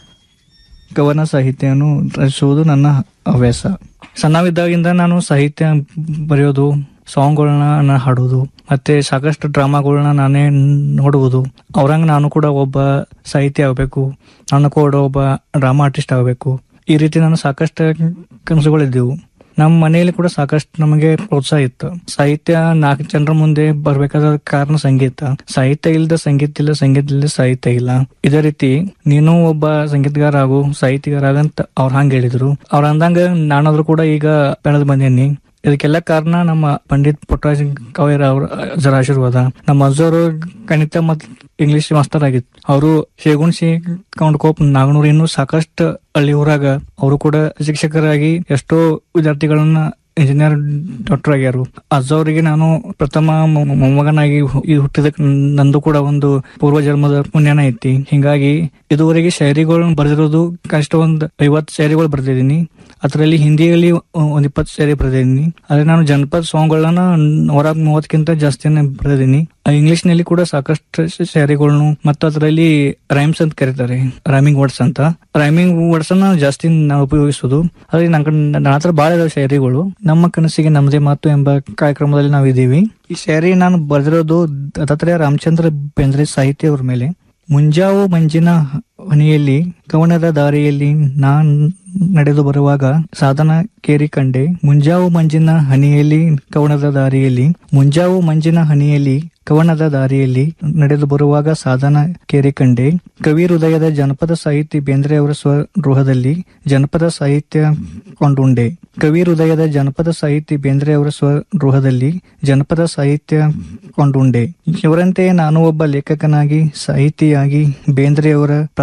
ಕವನ ಸಾಹಿತ್ಯವನ್ನು ರಚಿಸುವುದು ನನ್ನ ಹವ್ಯಾಸ ಸಣ್ಣವಿದ್ದಾಗಿಂದ ನಾನು ಸಾಹಿತ್ಯ ಬರೆಯೋದು ಸಾಂಗ್ಗಳನ್ನ ಹಾಡೋದು ಮತ್ತೆ ಸಾಕಷ್ಟು ಡ್ರಾಮಾಗಳನ್ನ ನಾನೇ ನೋಡುವುದು ಅವ್ರಂಗ ನಾನು ಕೂಡ ಒಬ್ಬ ಸಾಹಿತ್ಯ ಆಗಬೇಕು ನಾನು ಕೂಡ ಒಬ್ಬ ಡ್ರಾಮಾ ಆರ್ಟಿಸ್ಟ್ ಆಗಬೇಕು ಈ ರೀತಿ ನಾನು ಸಾಕಷ್ಟು ಕನಸುಗಳಿದ್ದೆವು ನಮ್ಮ ಮನೆಯಲ್ಲಿ ಕೂಡ ಸಾಕಷ್ಟು ನಮಗೆ ಪ್ರೋತ್ಸಾಹ ಇತ್ತು ಸಾಹಿತ್ಯ ನಾಲ್ಕು ಜನರ ಮುಂದೆ ಬರ್ಬೇಕಾದ ಕಾರಣ ಸಂಗೀತ ಸಾಹಿತ್ಯ ಇಲ್ಲದ ಸಂಗೀತ ಇಲ್ಲ ಸಂಗೀತ ಇಲ್ಲದ ಸಾಹಿತ್ಯ ಇಲ್ಲ ಇದೇ ರೀತಿ ನೀನು ಒಬ್ಬ ಸಂಗೀತಗಾರ ಆಗು ಸಾಹಿತ್ಯಗಾರ ಆಗಂತ ಅವ್ರ ಹಂಗ ಹೇಳಿದ್ರು ಅವ್ರ ಅಂದಂಗ ನಾನಾದ್ರೂ ಕೂಡ ಈಗ ಬೆಳೆದು ಬಂದೇನಿ ಇದಕ್ಕೆಲ್ಲ ಕಾರಣ ನಮ್ಮ ಪಂಡಿತ್ ಪುಟ್ಟರಾಜ ಕವೇರ ಅವರ ಜರ ಆಶೀರ್ವಾದ ನಮ್ಮ ಅಜ್ಜವರು ಗಣಿತ ಮತ್ತು ಇಂಗ್ಲಿಷ್ ಮಾಸ್ಟರ್ ಆಗಿತ್ತು ಅವರು ಶೇಗುಣ್ಸಿ ಕೌಂಡ್ಕೋಪ್ ನಾಗನೂರು ಇನ್ನೂ ಸಾಕಷ್ಟು ಹಳ್ಳಿ ಊರಾಗ ಅವರು ಕೂಡ ಶಿಕ್ಷಕರಾಗಿ ಎಷ್ಟೋ ವಿದ್ಯಾರ್ಥಿಗಳನ್ನ ಇಂಜಿನಿಯರ್ ಡಾಕ್ಟರ್ ಆಗ್ಯಾರು ಅಜ್ಜವರಿಗೆ ನಾನು ಪ್ರಥಮ ಮೊ- ಮೊಮ್ಮಗನಾಗಿ ಹು- ಈ ಹುಟ್ಟಿದಕ್ಕೆ ನಂದು ಕೂಡ ಒಂದು ಪೂರ್ವ ಜನ್ಮದ ಪುಣ್ಯನ ಐತಿ ಹಿಂಗಾಗಿ ಇದುವರೆಗೆ ಶಾಯರಿಗಳನ್ನ ಬರೆದಿರೋದು ಕನಿಷ್ಠ ಒಂದ್ ಐವತ್ತು ಶಾಯರಿಗಳು ಬರೆದಿದ್ದೀನಿ ಅದರಲ್ಲಿ ಹಿಂದಿಯಲ್ಲಿ ಒಂದ್ ಇಪ್ಪತ್ತು ಶಾಯರಿ ಬರೆದಿದ್ದೀನಿ ಆದ್ರೆ ನಾನು ಜನಪದ ಸಾಂಗ್ಗಳನ್ನ ನೂರ ಮೂವತ್ತಕ್ಕಿಂತ ಜಾಸ್ತಿನೇ ಬರೆದಿದ್ದೀನಿ ಇಂಗ್ಲಿಷ್ ನಲ್ಲಿ ಕೂಡ ಸಾಕಷ್ಟು ಶ- ಶಾಯರಿಗಳನ್ನು ಮತ್ತು ಅದರಲ್ಲಿ ರೈಮ್ಸ್ ಅಂತ ಕರೀತಾರೆ ರೈಮಿಂಗ್ ವರ್ಡ್ಸ್ ಅಂತ ರೈಮಿಂಗ್ ವರ್ಡ್ಸ್ ಅನ್ನ ಜಾಸ್ತಿ ನಾವು ಉಪಯೋಗಿಸೋದು ಅದ್ರಲ್ಲಿ ನನ್ನ ಕಡೆ- ನನ್ನ ಹತ್ರ ಬಹಳ ಇದಾವೆ ಶಾಯರಿಗಳು ನಮ್ಮ ಕನಸಿಗೆ ನಮ್ಮದೇ ಮಾತು ಎಂಬ ಕಾರ್ಯಕ್ರಮದಲ್ಲಿ ನಾವು ಇದ್ದೀವಿ ಈ ಶಾಯರಿ ನಾನು ಬರೆದಿರೋದು ದತ್ತಾತ್ರೇಯ ರಾಮಚಂದ್ರ ಬೆಂದ್ರೆ ಸಾಹಿತ್ಯ ಅವ್ರ ಮೇಲೆ ಮುಂಜಾವು ಮಂಜಿನ ಹನಿಯಲ್ಲಿ ಕವನದ ದಾರಿಯಲ್ಲಿ ನಾನ್ ನಡೆದು ಬರುವಾಗ ಸಾಧನ ಕೇರಿ ಕಂಡೆ ಮುಂಜಾವು ಮಂಜಿನ ಹನಿಯಲ್ಲಿ ಕವನದ ದಾರಿಯಲ್ಲಿ ಮುಂಜಾವು ಮಂಜಿನ ಹನಿಯಲ್ಲಿ ಕವನದ ದಾರಿಯಲ್ಲಿ ನಡೆದು ಬರುವಾಗ ಸಾಧನ ಕೇರಿ ಕಂಡೆ ಕವಿ ಹೃದಯದ ಜನಪದ ಸಾಹಿತಿ ಬೇಂದ್ರೆ ಅವರ ಸ್ವಗೃಹದಲ್ಲಿ ಜನಪದ ಸಾಹಿತ್ಯ ಕೊಂಡುಂಡೆ ಕವಿ ಹೃದಯದ ಜನಪದ ಸಾಹಿತಿ ಬೇಂದ್ರೆ ಅವರ ಸ್ವಗೃಹದಲ್ಲಿ ಜನಪದ ಸಾಹಿತ್ಯ ಕೊಂಡುಂಡೆ ಇವರಂತೆ ನಾನು ಒಬ್ಬ ಲೇಖಕನಾಗಿ ಸಾಹಿತಿಯಾಗಿ ಬೇಂದ್ರೆಯವರ